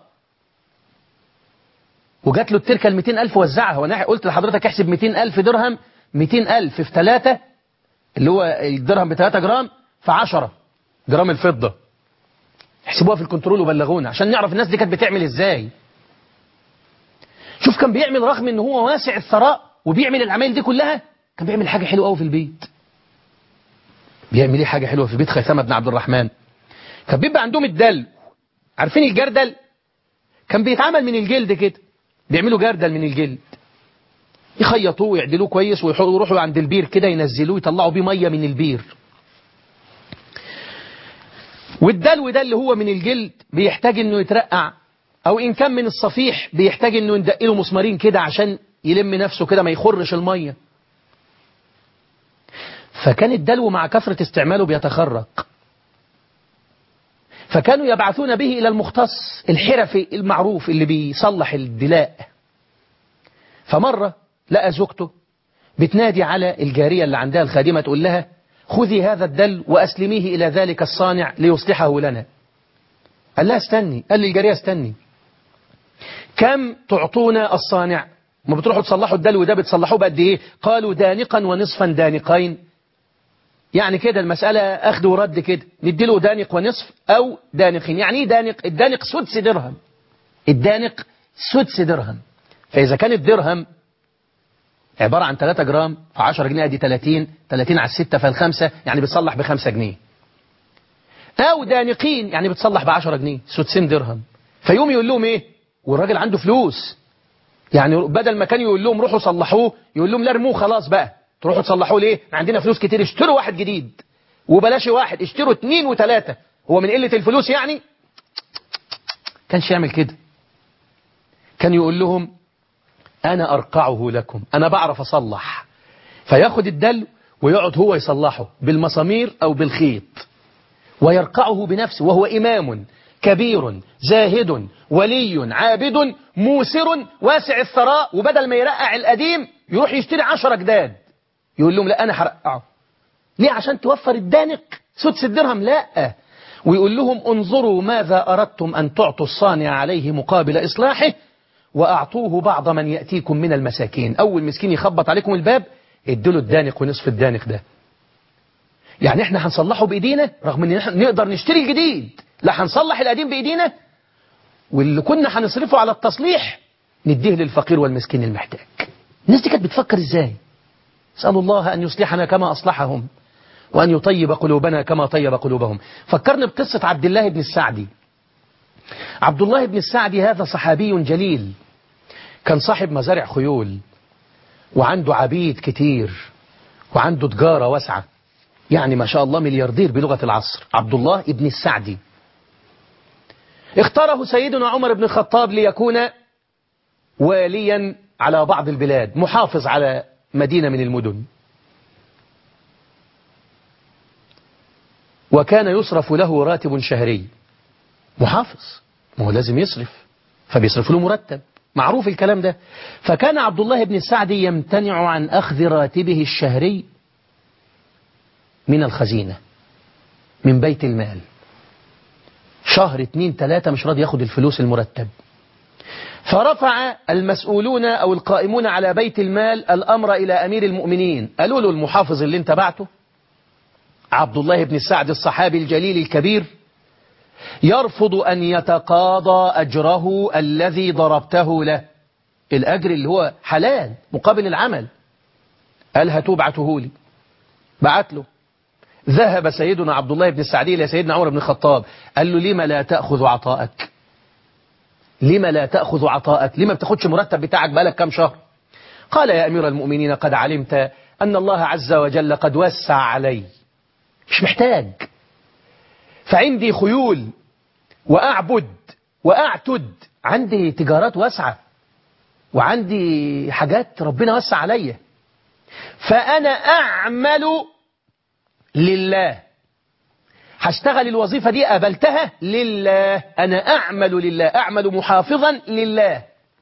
وجات له التركة ال 200000 وزعها وانا قلت لحضرتك احسب 200000 درهم 200000 في 3 اللي هو الدرهم ب 3 جرام في 10 جرام الفضة احسبوها في الكنترول وبلغونا عشان نعرف الناس دي كانت بتعمل ازاي شوف كان بيعمل رغم ان هو واسع الثراء وبيعمل العمايل دي كلها كان بيعمل حاجة حلوة قوي في البيت بيعمل ايه حاجة حلوة في بيت خيثمة بن عبد الرحمن كان بيبقى عندهم الدلو عارفين الجردل كان بيتعمل من الجلد كده بيعملوا جردل من الجلد يخيطوه ويعدلوه كويس ويروحوا عند البير كده ينزلوه يطلعوا بيه مية من البير والدلو ده اللي هو من الجلد بيحتاج انه يترقع او ان كان من الصفيح بيحتاج انه يندق له مسمارين كده عشان يلم نفسه كده ما يخرش المية فكان الدلو مع كثرة استعماله بيتخرق فكانوا يبعثون به إلى المختص الحرفي المعروف اللي بيصلح الدلاء فمرة لقى زوجته بتنادي على الجارية اللي عندها الخادمة تقول لها خذي هذا الدل وأسلميه إلى ذلك الصانع ليصلحه لنا قال لها استني قال لي الجارية استني كم تعطونا الصانع ما بتروحوا تصلحوا الدلو ده بتصلحوه بقد ايه قالوا دانقا ونصفا دانقين يعني كده المسألة أخذ ورد كده نديله دانق ونصف أو دانقين يعني ايه دانق الدانق سدس درهم الدانق سدس درهم فإذا كان الدرهم عبارة عن 3 جرام في 10 جنيه دي 30 30 على 6 فالخمسة يعني بتصلح ب 5 جنيه أو دانقين يعني بتصلح ب 10 جنيه سدسين درهم فيوم يقول لهم إيه والراجل عنده فلوس يعني بدل ما كان يقول لهم روحوا صلحوه يقول لهم لا ارموه خلاص بقى تروحوا تصلحوه ليه عندنا فلوس كتير اشتروا واحد جديد وبلاش واحد اشتروا اتنين وتلاتة هو من قلة الفلوس يعني كانش يعمل كده كان يقول لهم أنا أرقعه لكم أنا بعرف أصلح فياخد الدلو ويقعد هو يصلحه بالمسامير أو بالخيط ويرقعه بنفسه وهو إمام كبير زاهد ولي عابد موسر واسع الثراء وبدل ما يرقع القديم يروح يشتري عشرة جداد يقول لهم لا أنا هرقعه ليه عشان توفر الدانق سدس الدرهم لا ويقول لهم انظروا ماذا أردتم أن تعطوا الصانع عليه مقابل إصلاحه وأعطوه بعض من يأتيكم من المساكين أول مسكين يخبط عليكم الباب ادوا الدانق ونصف الدانق ده يعني احنا هنصلحه بإيدينا رغم ان احنا نقدر نشتري الجديد لا هنصلح القديم بإيدينا واللي كنا هنصرفه على التصليح نديه للفقير والمسكين المحتاج الناس دي كانت بتفكر ازاي اسأل الله أن يصلحنا كما أصلحهم وأن يطيب قلوبنا كما طيب قلوبهم فكرنا بقصة عبد الله بن السعدي عبد الله بن السعدي هذا صحابي جليل كان صاحب مزارع خيول وعنده عبيد كتير وعنده تجارة واسعة يعني ما شاء الله ملياردير بلغة العصر عبد الله بن السعدي اختاره سيدنا عمر بن الخطاب ليكون واليا على بعض البلاد محافظ على مدينة من المدن وكان يصرف له راتب شهري محافظ ما هو لازم يصرف فبيصرف له مرتب معروف الكلام ده فكان عبد الله بن السعدي يمتنع عن أخذ راتبه الشهري من الخزينة من بيت المال شهر اتنين تلاتة مش راضي ياخد الفلوس المرتب فرفع المسؤولون أو القائمون على بيت المال الأمر إلى أمير المؤمنين قالوا له المحافظ اللي انت بعته عبد الله بن السعد الصحابي الجليل الكبير يرفض أن يتقاضى أجره الذي ضربته له الأجر اللي هو حلال مقابل العمل قال هتوبعته لي بعت له ذهب سيدنا عبد الله بن السعدي إلى سيدنا عمر بن الخطاب قال له لما لا تأخذ عطاءك لما لا تأخذ عطاءك لما بتاخدش مرتب بتاعك بقالك كام شهر قال يا أمير المؤمنين قد علمت أن الله عز وجل قد وسع علي مش محتاج فعندي خيول وأعبد وأعتد عندي تجارات واسعة وعندي حاجات ربنا وسع عليا فأنا أعمل لله هشتغل الوظيفة دي قبلتها لله أنا أعمل لله أعمل محافظا لله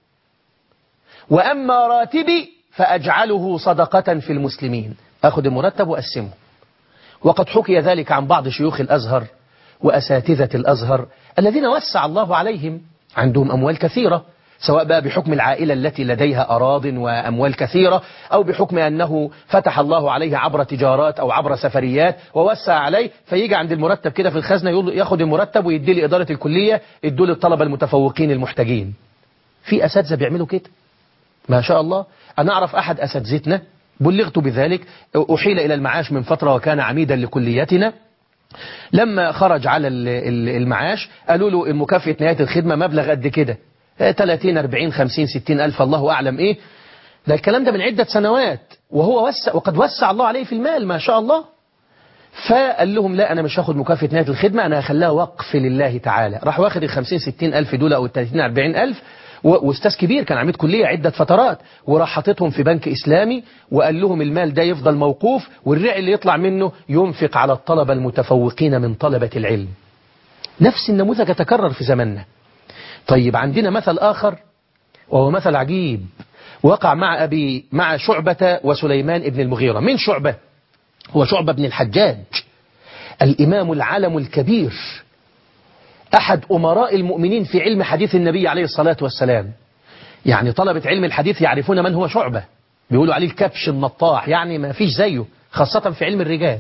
وأما راتبي فأجعله صدقة في المسلمين أخذ المرتب وأقسمه وقد حكي ذلك عن بعض شيوخ الأزهر وأساتذة الأزهر الذين وسع الله عليهم عندهم أموال كثيرة سواء بقى بحكم العائلة التي لديها أراض وأموال كثيرة أو بحكم أنه فتح الله عليه عبر تجارات أو عبر سفريات ووسع عليه فيجي عند المرتب كده في الخزنة ياخد المرتب ويدي لإدارة الكلية يدوا للطلبة المتفوقين المحتاجين في أساتذة بيعملوا كده ما شاء الله أنا أعرف أحد أساتذتنا بلغت بذلك أحيل إلى المعاش من فترة وكان عميدا لكليتنا لما خرج على المعاش قالوا له المكافأة نهاية الخدمة مبلغ قد كده 30 40 50 60 ألف الله أعلم إيه ده الكلام ده من عدة سنوات وهو وسع وقد وسع الله عليه في المال ما شاء الله فقال لهم لا أنا مش هاخد مكافأة نهاية الخدمة أنا هخليها وقف لله تعالى راح واخد ال 50 60 ألف دول أو ال 30 40 ألف واستاذ كبير كان عميد كلية عدة فترات وراح حاططهم في بنك إسلامي وقال لهم المال ده يفضل موقوف والرع اللي يطلع منه ينفق على الطلبة المتفوقين من طلبة العلم نفس النموذج يتكرر في زماننا طيب عندنا مثل آخر وهو مثل عجيب وقع مع أبي مع شعبة وسليمان ابن المغيرة من شعبة هو شعبة بن الحجاج الإمام العلم الكبير أحد أمراء المؤمنين في علم حديث النبي عليه الصلاة والسلام يعني طلبة علم الحديث يعرفون من هو شعبة بيقولوا عليه الكبش النطاح يعني ما فيش زيه خاصة في علم الرجال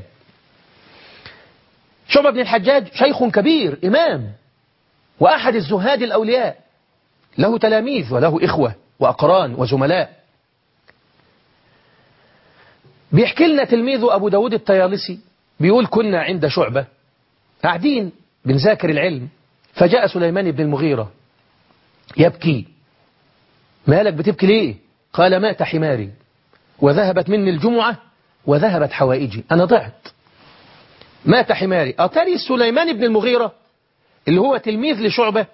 شعبة بن الحجاج شيخ كبير إمام وأحد الزهاد الأولياء له تلاميذ وله إخوة وأقران وزملاء بيحكي لنا تلميذه أبو داود الطيالسي بيقول كنا عند شعبة قاعدين بنذاكر العلم فجاء سليمان بن المغيرة يبكي مالك بتبكي ليه قال مات حماري وذهبت مني الجمعة وذهبت حوائجي أنا ضعت مات حماري أتاري سليمان بن المغيرة اللي هو تلميذ لشعبة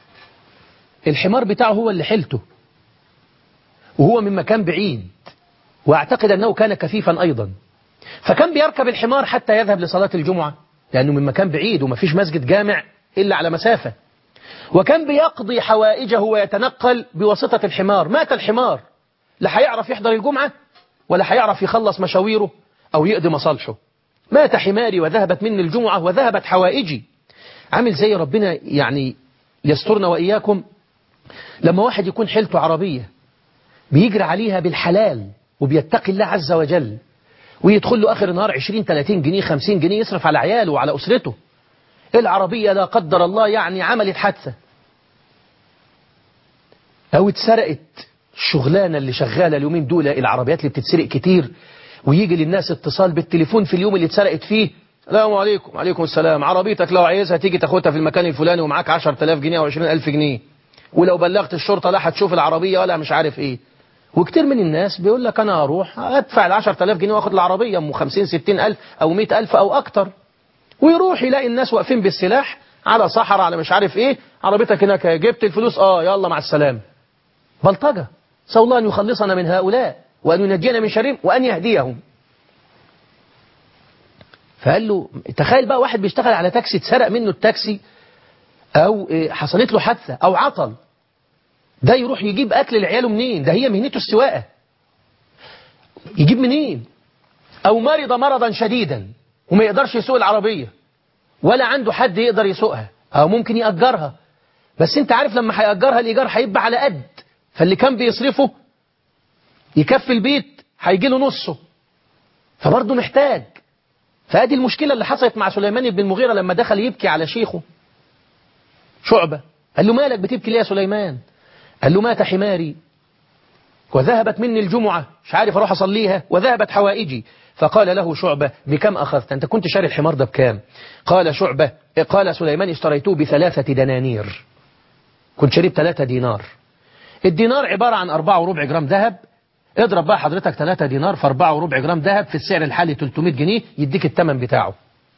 الحمار بتاعه هو اللي حلته وهو من مكان بعيد وأعتقد أنه كان كفيفا أيضا فكان بيركب الحمار حتى يذهب لصلاة الجمعة لأنه من مكان بعيد وما فيش مسجد جامع إلا على مسافة وكان بيقضي حوائجه ويتنقل بواسطة الحمار مات الحمار لا هيعرف يحضر الجمعة ولا هيعرف يخلص مشاويره أو يقضي مصالحه مات حماري وذهبت مني الجمعة وذهبت حوائجي عامل زي ربنا يعني يسترنا وإياكم لما واحد يكون حيلته عربية بيجري عليها بالحلال وبيتقي الله عز وجل ويدخل له آخر النهار 20 30 جنيه 50 جنيه يصرف على عياله وعلى أسرته العربية لا قدر الله يعني عملت حادثة أو اتسرقت الشغلانة اللي شغالة اليومين دول العربيات اللي بتتسرق كتير ويجي للناس اتصال بالتليفون في اليوم اللي اتسرقت فيه السلام عليكم عليكم السلام عربيتك لو عايزها تيجي تاخدها في المكان الفلاني ومعاك 10000 جنيه او 20000 جنيه ولو بلغت الشرطة لا هتشوف العربية ولا مش عارف ايه وكتير من الناس بيقول لك انا اروح ادفع ال 10000 جنيه واخد العربية ام 50 60000 او 100000 او اكتر ويروح يلاقي الناس واقفين بالسلاح على صحراء على مش عارف ايه عربيتك هناك جبت الفلوس اه يلا مع السلامه بلطجة سأل الله أن يخلصنا من هؤلاء وأن ينجينا من شرهم وأن يهديهم فقال له تخيل بقى واحد بيشتغل على تاكسي اتسرق منه التاكسي أو حصلت له حادثة أو عطل ده يروح يجيب أكل لعياله منين ده هي مهنته السواقة يجيب منين أو مرض مرضا شديدا وما يقدرش يسوق العربية ولا عنده حد يقدر يسوقها أو ممكن يأجرها بس انت عارف لما هيأجرها الإيجار هيبقى على قد فاللي كان بيصرفه يكفي البيت هيجي له نصه فبرضه محتاج فادي المشكلة اللي حصلت مع سليمان بن المغيرة لما دخل يبكي على شيخه شعبة قال له مالك بتبكي ليه يا سليمان قال له مات حماري وذهبت مني الجمعة مش عارف اروح اصليها وذهبت حوائجي فقال له شعبة بكم أخذت أنت كنت شاري الحمار ده بكام قال شعبة قال سليمان اشتريته بثلاثة دنانير كنت شريت ثلاثة دينار الدينار عبارة عن أربعة وربع جرام ذهب اضرب بقى حضرتك 3 دينار في 4 وربع جرام ذهب في السعر الحالي 300 جنيه يديك الثمن بتاعه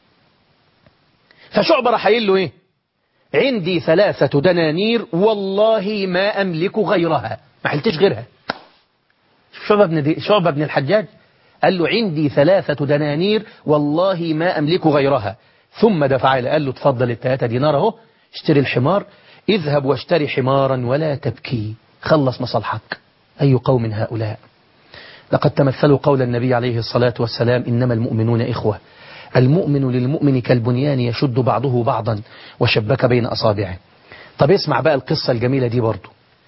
فشعبة راح قايل له ايه عندي ثلاثة دنانير والله ما أملك غيرها ما حلتش غيرها شعبة بن, دي شعبة بن الحجاج قال له عندي ثلاثة دنانير والله ما أملك غيرها ثم دفع له قال له تفضل الثلاثة دينار اهو اشتري الحمار اذهب واشتري حمارا ولا تبكي خلص مصالحك أي قوم هؤلاء لقد تمثلوا قول النبي عليه الصلاة والسلام إنما المؤمنون إخوة المؤمن للمؤمن كالبنيان يشد بعضه بعضا وشبك بين أصابعه طب اسمع بقى القصة الجميلة دي برضو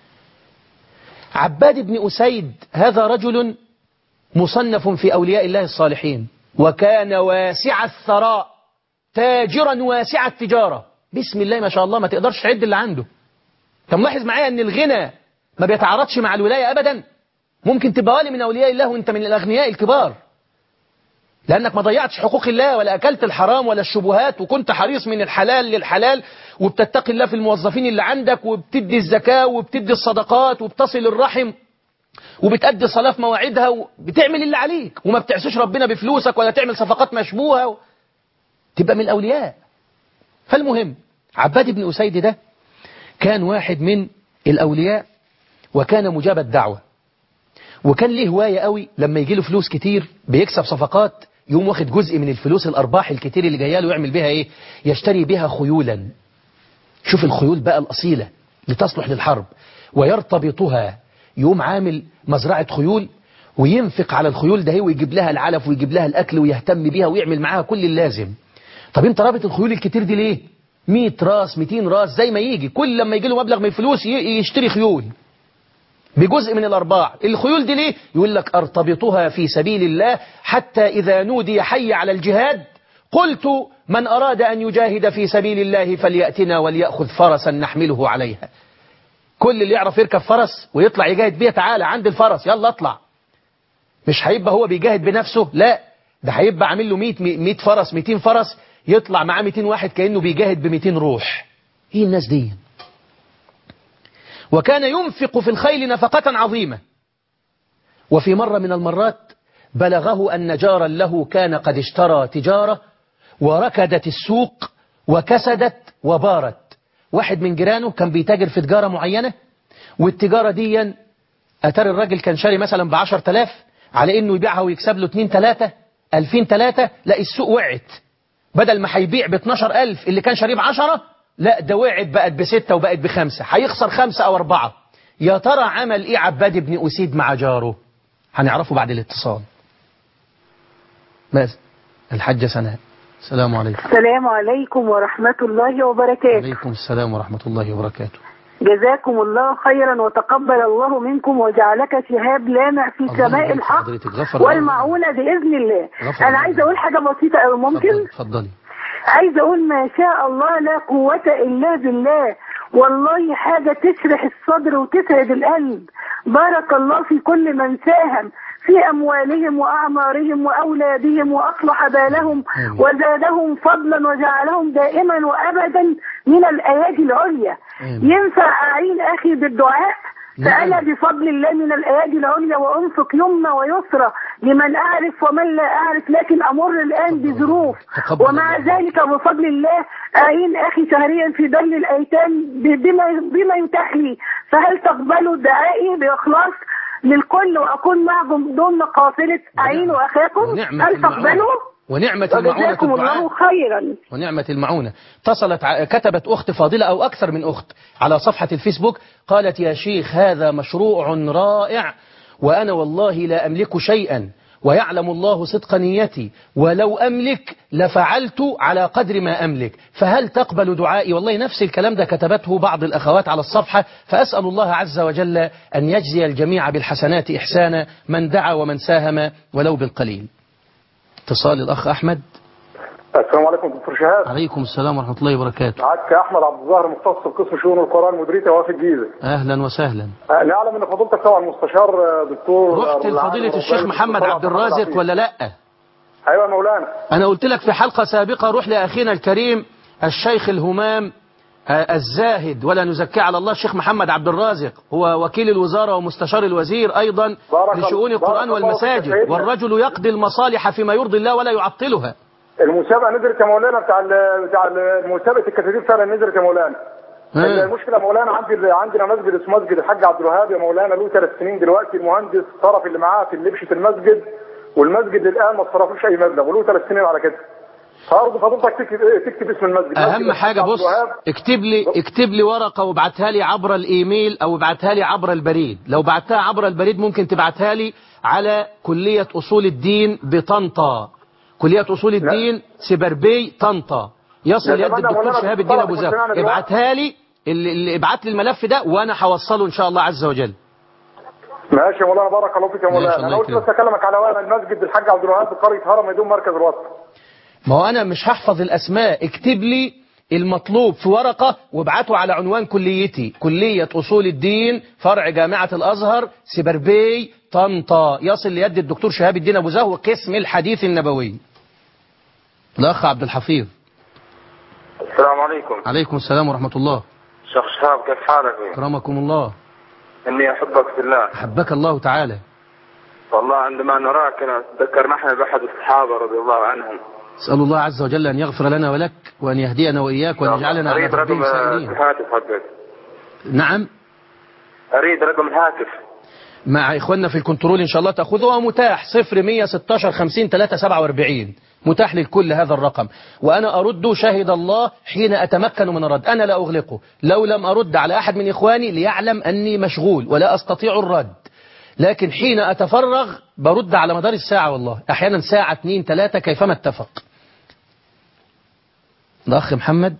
عباد بن أسيد هذا رجل مصنف في أولياء الله الصالحين وكان واسع الثراء تاجرا واسع التجارة بسم الله ما شاء الله ما تقدرش تعد اللي عنده طب ملاحظ معايا ان الغنى ما بيتعارضش مع الولاية أبدا ممكن تبقى ولي من أولياء الله وانت من الأغنياء الكبار لأنك ما ضيعتش حقوق الله ولا أكلت الحرام ولا الشبهات وكنت حريص من الحلال للحلال وبتتقي الله في الموظفين اللي عندك وبتدي الزكاة وبتدي الصدقات وبتصل الرحم وبتأدي الصلاة في مواعيدها وبتعمل اللي عليك وما بتعسوش ربنا بفلوسك ولا تعمل صفقات مشبوهة و... تبقى من الأولياء فالمهم عباد بن أسيد ده كان واحد من الأولياء وكان مجاب الدعوة وكان ليه هواية قوي لما يجي له فلوس كتير بيكسب صفقات يقوم واخد جزء من الفلوس الأرباح الكتير اللي جايه له يعمل بها إيه يشتري بها خيولا شوف الخيول بقى الأصيلة لتصلح للحرب ويرتبطها يقوم عامل مزرعة خيول وينفق على الخيول ده ويجيب لها العلف ويجيب لها الأكل ويهتم بيها ويعمل معاها كل اللازم طب انت رابط الخيول الكتير دي ليه 100 راس 200 راس زي ما يجي كل لما يجي له مبلغ من الفلوس يشتري خيول بجزء من الأرباع الخيول دي ليه يقول لك أرتبطها في سبيل الله حتى إذا نودي حي على الجهاد قلت من أراد أن يجاهد في سبيل الله فليأتنا وليأخذ فرسا نحمله عليها كل اللي يعرف يركب فرس ويطلع يجاهد بيها تعالى عند الفرس يلا اطلع مش هيبقى هو بيجاهد بنفسه لا ده هيبقى عامل له 100 100 فرس 200 فرس يطلع معاه 200 واحد كأنه بيجاهد ب 200 روح ايه الناس دي وكان ينفق في الخيل نفقة عظيمة وفي مرة من المرات بلغه أن جارا له كان قد اشترى تجارة وركدت السوق وكسدت وبارت واحد من جيرانه كان بيتاجر في تجارة معينة والتجارة دي أتاري الراجل كان شاري مثلا بعشر تلاف على انه يبيعها ويكسب له 2 3 2000 3 لا السوق وقعت بدل ما هيبيع ب 12000 اللي كان شاريه ب 10 لا ده وقعت بقت بستة وبقت بخمسة هيخسر خمسة أو أربعة يا ترى عمل إيه عباد بن أسيد مع جاره هنعرفه بعد الاتصال ماذا الحاجة سناء السلام عليكم السلام عليكم ورحمة الله وبركاته عليكم السلام ورحمة الله وبركاته جزاكم الله خيرا وتقبل الله منكم وجعلك شهاب لامع في الله سماء يبارك في الحق حضرتك. غفر الله. والمعونة بإذن الله غفر أنا الله. عايزة أقول حاجة بسيطة أوي ممكن اتفضلي اتفضلي عايزة أقول ما شاء الله لا قوة إلا بالله والله حاجة تشرح الصدر وتسعد القلب بارك الله في كل من ساهم في أموالهم وأعمارهم وأولادهم وأصلح بالهم آمين. وزادهم فضلا وجعلهم دائما وأبدا من الأيادي العليا آمين. ينفع أعين أخي بالدعاء نعم. فأنا بفضل الله من الأيادي العليا وأنفق يمنى ويسرى لمن أعرف ومن لا أعرف لكن أمر الآن تقبل بظروف تقبل ومع الله. ذلك بفضل الله أعين أخي شهريا في دل الأيتام ب- بما بما يتاح لي فهل تقبلوا دعائي بإخلاص للكل وأكون معكم ضمن قافلة أعين أخاكم ونعمة هل المعونة تقبلوا؟ ونعمة المعونة وجزاكم الله الدعاء خيرا ونعمة المعونة اتصلت ع- كتبت أخت فاضلة أو أكثر من أخت على صفحة الفيسبوك قالت يا شيخ هذا مشروع رائع وأنا والله لا أملك شيئا ويعلم الله صدق نيتي ولو أملك لفعلت على قدر ما أملك فهل تقبل دعائي والله نفس الكلام ده كتبته بعض الأخوات على الصفحة فأسأل الله عز وجل أن يجزي الجميع بالحسنات إحسانا من دعا ومن ساهم ولو بالقليل اتصال الأخ أحمد السلام عليكم دكتور شهاب عليكم السلام ورحمة الله وبركاته معك احمد عبد الظاهر مختص بقسم شؤون القران مديريه توافي الجيزه أهلا وسهلا آه، نعلم ان فضيلتك طبعا مستشار آه، دكتور رحت لفضيلة الشيخ محمد عبد الرازق ولا لا ايوه يا مولانا أنا قلت لك في حلقة سابقة روح لأخينا الكريم الشيخ الهمام آه، الزاهد ولا نزكي على الله الشيخ محمد عبد الرازق هو وكيل الوزارة ومستشار الوزير أيضا بارك لشؤون الله- القرآن بارك الله والمساجد فيك سيدنا. والرجل يقضي المصالح فيما يرضي الله ولا يعطلها المسابقه نزلت يا مولانا بتاع ال- بتاع ال- مسابقه الكتاتيب فعلا نزلت يا مولانا ها. المشكله يا مولانا عندي عندنا مسجد اسمه مسجد الحاج عبد الوهاب يا مولانا له ثلاث سنين دلوقتي المهندس صرف اللي معاه في لبشه المسجد والمسجد للان ما صرفوش اي مبلغ وله ثلاث سنين على كده فارجو فضيلتك تكتب تكتب اسم المسجد اهم مسجد حاجه الحاج عبد بص الوهاب. اكتب لي اكتب لي ورقه وابعتها لي عبر الايميل او ابعتها لي عبر البريد لو بعتها عبر البريد ممكن تبعتها لي على كليه اصول الدين بطنطا كليه اصول الدين سبربي طنطا يصل يا يد زماننا الدكتور مولانا شهاب الدين طلب ابو زهر المجتمع دلوقتي. ابعتها لي اللي, اللي ابعت لي الملف ده وانا هوصله ان شاء الله عز وجل ماشي يا مولانا بارك الله فيك يا ماشي، مولانا الله انا قلت يكرمك. بس اكلمك على وائل المسجد الحاج عبد الوهاب بقريه هرم يدوم مركز الوسط ما هو انا مش هحفظ الاسماء اكتب لي المطلوب في ورقة وابعته على عنوان كليتي كلية أصول الدين فرع جامعة الأزهر سبربي طنطا يصل ليد الدكتور شهاب الدين أبو زهو قسم الحديث النبوي الأخ عبد الحفيظ السلام عليكم عليكم السلام ورحمة الله شيخ شهاب كيف حالك أكرمكم الله إني أحبك في الله أحبك الله تعالى والله عندما نراك نتذكر نحن بأحد الصحابة رضي الله عنهم أسأل الله عز وجل أن يغفر لنا ولك وأن يهدينا وإياك وأن يجعلنا على أريد رقم ربهم سائرين الهاتف حقك نعم أريد رقم الهاتف مع إخواننا في الكنترول إن شاء الله تأخذها متاح 0116 50 347 متاح للكل هذا الرقم وأنا أرد شهد الله حين أتمكن من الرد أنا لا أغلقه لو لم أرد على أحد من إخواني ليعلم أني مشغول ولا أستطيع الرد لكن حين أتفرغ برد على مدار الساعة والله أحيانا ساعة اتنين ثلاثة كيفما اتفق الأخ محمد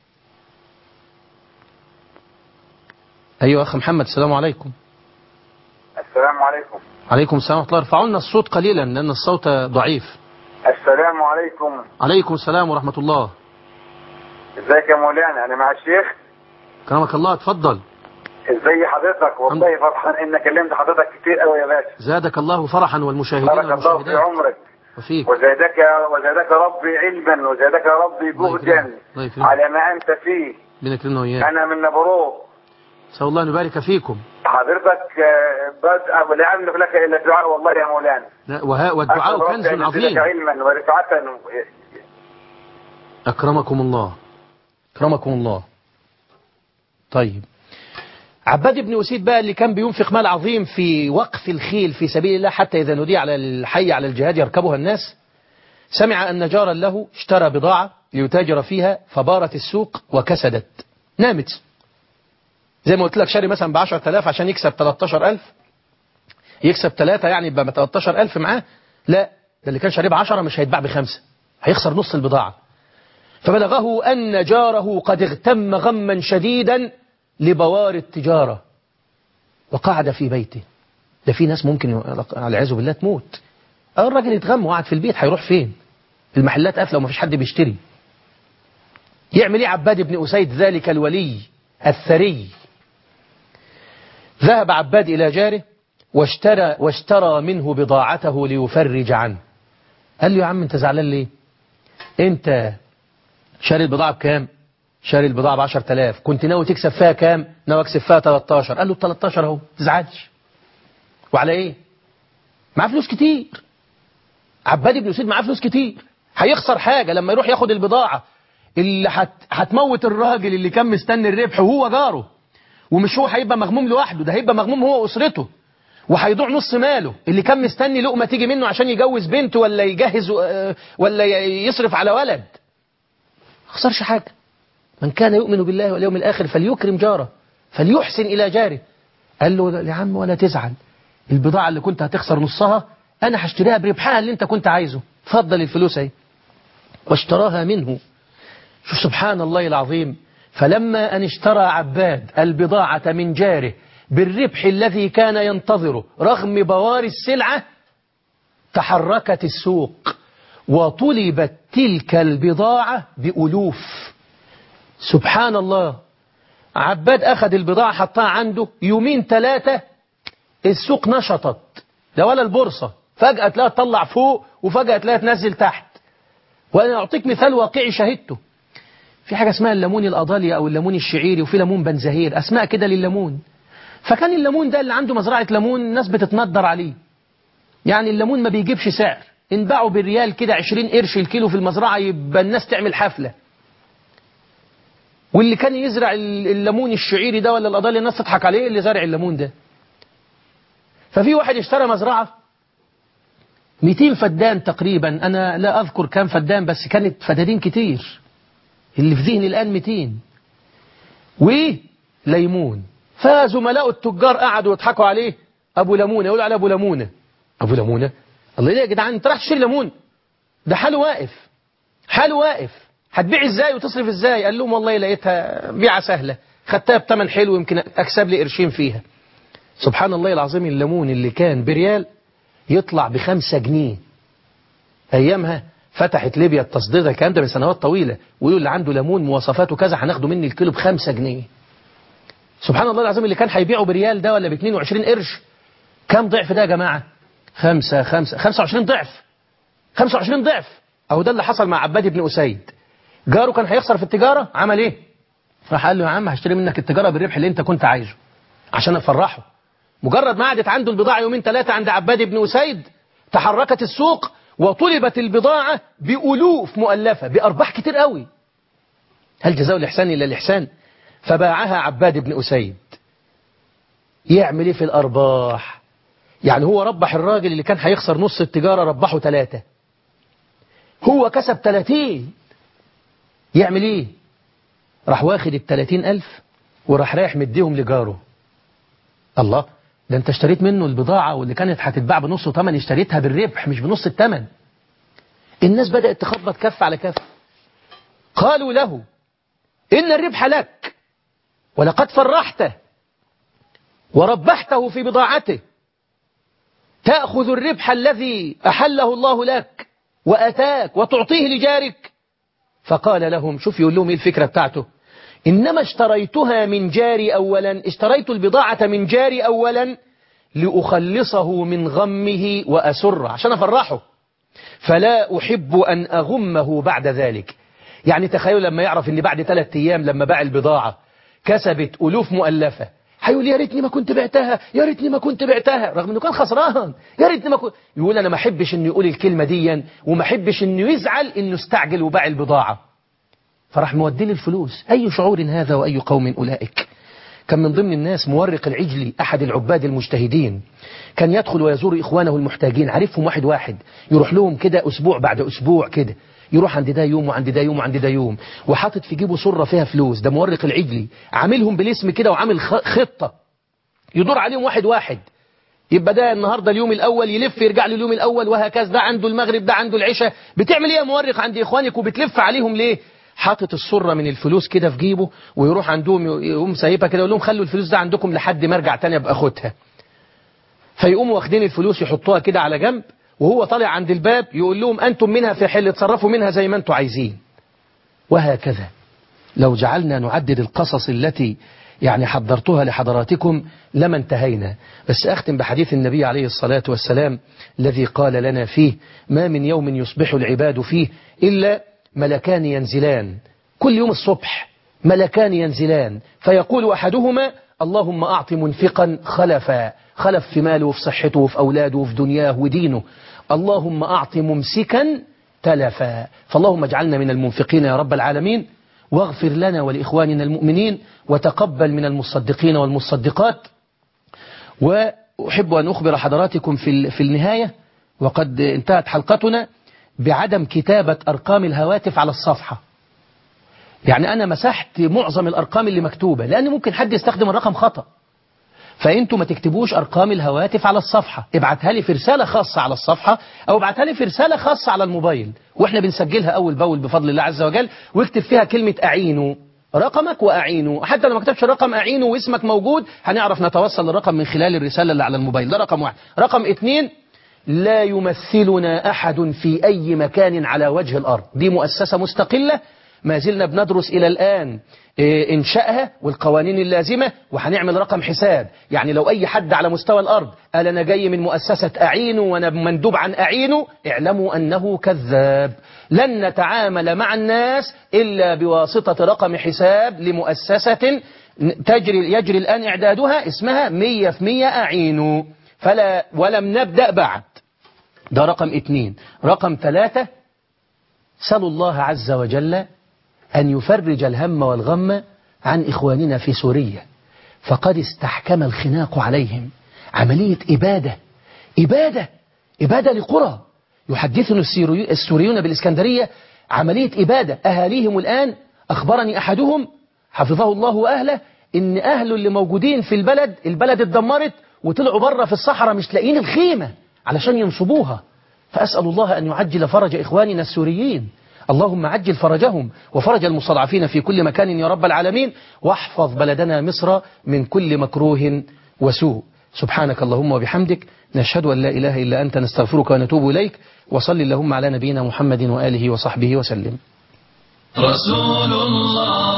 أيوة أخ محمد السلام عليكم السلام عليكم عليكم السلام ورحمة الله ارفعوا لنا الصوت قليلا لأن الصوت ضعيف السلام عليكم عليكم السلام ورحمة الله ازيك يا مولانا أنا مع الشيخ كرمك الله اتفضل ازي حضرتك والله فرحان إن كلمت حضرتك كتير قوي يا باشا زادك الله فرحا والمشاهدين بارك الله في والمشاهدات عمرك وفيك وزادك وزادك ربي علما وزادك ربي الله جهدا يكرمك. الله يكرمك. على ما أنت فيه بنكرمنا وإياك أنا من نبروك نسأل الله أن يبارك فيكم حضرتك آه، بدء لا أملك لك إلا الدعاء والله يا مولانا لا، وها والدعاء أسأل كنز ربي أن يزيدك عظيم علما ورفعة أكرمكم الله أكرمكم الله طيب عباد بن أسيد بقى اللي كان بينفق مال عظيم في وقف الخيل في سبيل الله حتى إذا نودي على الحي على الجهاد يركبها الناس سمع أن جارا له اشترى بضاعة ليتاجر فيها فبارت السوق وكسدت نامت زي ما قلت لك شاري مثلا ب 10000 عشان يكسب 13000 يكسب 3 يعني يبقى 13000 معاه لا ده اللي كان شاريه ب 10 مش هيتباع بخمسة هيخسر نص البضاعة فبلغه أن جاره قد اغتم غما شديدا لبوار التجارة وقعد في بيته ده في ناس ممكن على العياذ بالله تموت الراجل يتغم وقعد في البيت هيروح فين المحلات قافله ومفيش حد بيشتري يعمل ايه عباد بن أسيد ذلك الولي الثري ذهب عباد إلى جاره واشترى, واشترى منه بضاعته ليفرج عنه قال له يا عم انت زعلان ليه انت شاري البضاعة بكام شاري البضاعة ب 10000 كنت ناوي تكسب فيها كام ناوي اكسب فيها 13 قال له ال 13 اهو ما تزعلش وعلى ايه معاه فلوس كتير عباد بن أسيد معاه فلوس كتير هيخسر حاجة لما يروح ياخد البضاعة اللي هت... هتموت الراجل اللي كان مستني الربح وهو جاره ومش هو هيبقى مغموم لوحده ده هيبقى مغموم هو وأسرته وهيضيع نص ماله اللي كان مستني لقمة تيجي منه عشان يجوز بنته ولا يجهز ولا يصرف على ولد خسرش حاجة من كان يؤمن بالله واليوم الآخر فليكرم جاره فليحسن إلى جاره قال له يا عم ولا تزعل البضاعة اللي كنت هتخسر نصها أنا هشتريها بربحها اللي أنت كنت عايزه فضل الفلوس اهي واشتراها منه شوف سبحان الله العظيم فلما أن اشترى عباد البضاعة من جاره بالربح الذي كان ينتظره رغم بوار السلعة تحركت السوق وطلبت تلك البضاعة بألوف سبحان الله عباد أخذ البضاعة حطها عنده يومين ثلاثة السوق نشطت ده ولا البورصة فجأة تلاقيها تطلع فوق وفجأة تلاقيها تنزل تحت وأنا أعطيك مثال واقعي شهدته في حاجة اسمها الليمون الأضالي أو الليمون الشعيري وفي ليمون بنزهير أسماء كده لليمون فكان الليمون ده اللي عنده مزرعة ليمون الناس بتتندر عليه يعني الليمون ما بيجيبش سعر إن باعوا بالريال كده 20 قرش الكيلو في المزرعة يبقى الناس تعمل حفلة واللي كان يزرع الليمون الشعيري ده ولا الأضالي الناس تضحك عليه اللي زارع الليمون ده ففي واحد اشترى مزرعة 200 فدان تقريبا أنا لا أذكر كام فدان بس كانت فدادين كتير اللي في ذهني الآن 200 وليمون فزملاء التجار قعدوا يضحكوا عليه أبو ليمونة يقولوا عليه أبو ليمونة أبو ليمونة الله ليه يا جدعان أنت رايح تشتري ليمون ده حاله واقف حاله واقف هتبيع ازاي وتصرف ازاي قال لهم والله لقيتها بيعة سهلة خدتها بثمن حلو يمكن أكسب لي قرشين فيها سبحان الله العظيم الليمون اللي كان بريال يطلع بخمسة جنيه أيامها فتحت ليبيا التصدير ده الكلام ده من سنوات طويلة ويقولوا اللي عنده ليمون مواصفاته كذا هناخده مني الكيلو بخمسة جنيه سبحان الله العظيم اللي كان هيبيعه بريال ده ولا ب 22 قرش كم ضعف ده يا جماعة خمسة خمسة 25 ضعف 25 ضعف أهو ده اللي حصل مع عباد بن أسيد جاره كان هيخسر في التجارة عمل ايه راح قال له يا عم هشتري منك التجارة بالربح اللي انت كنت عايزه عشان افرحه مجرد ما قعدت عنده البضاعة يومين ثلاثة عند عباد بن أسيد تحركت السوق وطلبت البضاعة بألوف مؤلفة بأرباح كتير قوي هل جزاء الإحسان إلا الإحسان فباعها عباد بن أسيد يعمل ايه في الأرباح يعني هو ربح الراجل اللي كان هيخسر نص التجارة ربحه ثلاثة هو كسب 30 يعمل ايه راح واخد التلاتين ألف وراح رايح مديهم لجاره الله ده انت اشتريت منه البضاعة واللي كانت هتتباع بنص ثمن اشتريتها بالربح مش بنص الثمن الناس بدأت تخبط كف على كف قالوا له إن الربح لك ولقد فرحته وربحته في بضاعته تأخذ الربح الذي أحله الله لك وأتاك وتعطيه لجارك فقال لهم شوف يقول لهم ايه الفكرة بتاعته إنما اشتريتها من جاري أولا اشتريت البضاعة من جاري أولا لأخلصه من غمه وأسره عشان أفرحه فلا أحب أن أغمه بعد ذلك يعني تخيلوا لما يعرف أن بعد ثلاثة أيام لما باع البضاعة كسبت ألوف مؤلفة هيقول يا ريتني ما كنت بعتها يا ريتني ما كنت بعتها رغم انه كان خسران يا ريتني ما كنت يقول انا ما احبش انه يقول الكلمه دي وما احبش انه يزعل انه استعجل وباع البضاعه فراح مودي لي الفلوس اي شعور هذا واي قوم اولئك كان من ضمن الناس مورق العجلي أحد العباد المجتهدين كان يدخل ويزور إخوانه المحتاجين عارفهم واحد واحد يروح لهم كده أسبوع بعد أسبوع كده يروح عند ده يوم وعند ده يوم وعند ده يوم وحاطط في جيبه سرة فيها فلوس ده مورق العجلي عاملهم بالاسم كده وعامل خ- خطة يدور عليهم واحد واحد يبقى ده النهارده اليوم الاول يلف يرجع له اليوم الاول وهكذا ده عنده المغرب ده عنده العشاء بتعمل ايه يا مورق عند اخوانك وبتلف عليهم ليه حاطط السره من الفلوس كده في جيبه ويروح عندهم يقوم سايبها كده يقول لهم خلوا الفلوس ده عندكم لحد ما ارجع تاني ابقى اخدها فيقوموا واخدين الفلوس يحطوها كده على جنب وهو طالع عند الباب يقول لهم انتم منها في حل تصرفوا منها زي ما انتم عايزين وهكذا لو جعلنا نعدد القصص التي يعني حضرتها لحضراتكم لما انتهينا بس أختم بحديث النبي عليه الصلاة والسلام الذي قال لنا فيه ما من يوم يصبح العباد فيه إلا ملكان ينزلان كل يوم الصبح ملكان ينزلان فيقول أحدهما اللهم أعط منفقا خلفا خلف في ماله وفي صحته وفي أولاده وفي دنياه ودينه اللهم أعط ممسكا تلفا فاللهم اجعلنا من المنفقين يا رب العالمين واغفر لنا ولإخواننا المؤمنين وتقبل من المصدقين والمصدقات وأحب أن أخبر حضراتكم في ال- في النهاية وقد انتهت حلقتنا بعدم كتابة أرقام الهواتف على الصفحة يعني أنا مسحت معظم الأرقام اللي مكتوبة لأن ممكن حد يستخدم الرقم خطأ فانتوا ما تكتبوش ارقام الهواتف على الصفحه ابعتها لي في رساله خاصه على الصفحه او ابعتها لي في رساله خاصه على الموبايل واحنا بنسجلها اول باول بفضل الله عز وجل واكتب فيها كلمه اعينوا رقمك واعينوا حتى لو ما كتبش الرقم اعينوا واسمك موجود هنعرف نتوصل للرقم من خلال الرساله اللي على الموبايل ده رقم واحد رقم اتنين لا يمثلنا احد في اي مكان على وجه الارض دي مؤسسه مستقله ما زلنا بندرس إلى الآن إيه، إنشائها والقوانين اللازمة وهنعمل رقم حساب يعني لو أي حد على مستوى الأرض قال أنا جاي من مؤسسة أعينه وأنا مندوب عن أعينه اعلموا أنه كذاب لن نتعامل مع الناس إلا بواسطة رقم حساب لمؤسسة تجري يجري الآن إعدادها اسمها مية في مية أعينه فلا ولم نبدأ بعد ده رقم اتنين رقم ثلاثة سلوا الله عز وجل أن يفرج الهم والغم عن إخواننا في سوريا فقد استحكم الخناق عليهم عملية إبادة إبادة إبادة لقرى يحدثنا السيري- السوريون بالإسكندرية عملية إبادة أهاليهم الآن أخبرني أحدهم حفظه الله وأهله إن أهله اللي موجودين في البلد البلد اتدمرت وطلعوا بره في الصحراء مش لاقيين الخيمة علشان ينصبوها فأسأل الله أن يعجل فرج إخواننا السوريين اللهم عجل فرجهم وفرج المستضعفين في كل مكان يا رب العالمين واحفظ بلدنا مصر من كل مكروه وسوء سبحانك اللهم وبحمدك نشهد أن لا إله إلا أنت نستغفرك ونتوب إليك وصل اللهم على نبينا محمد وآله وصحبه وسلم رسول الله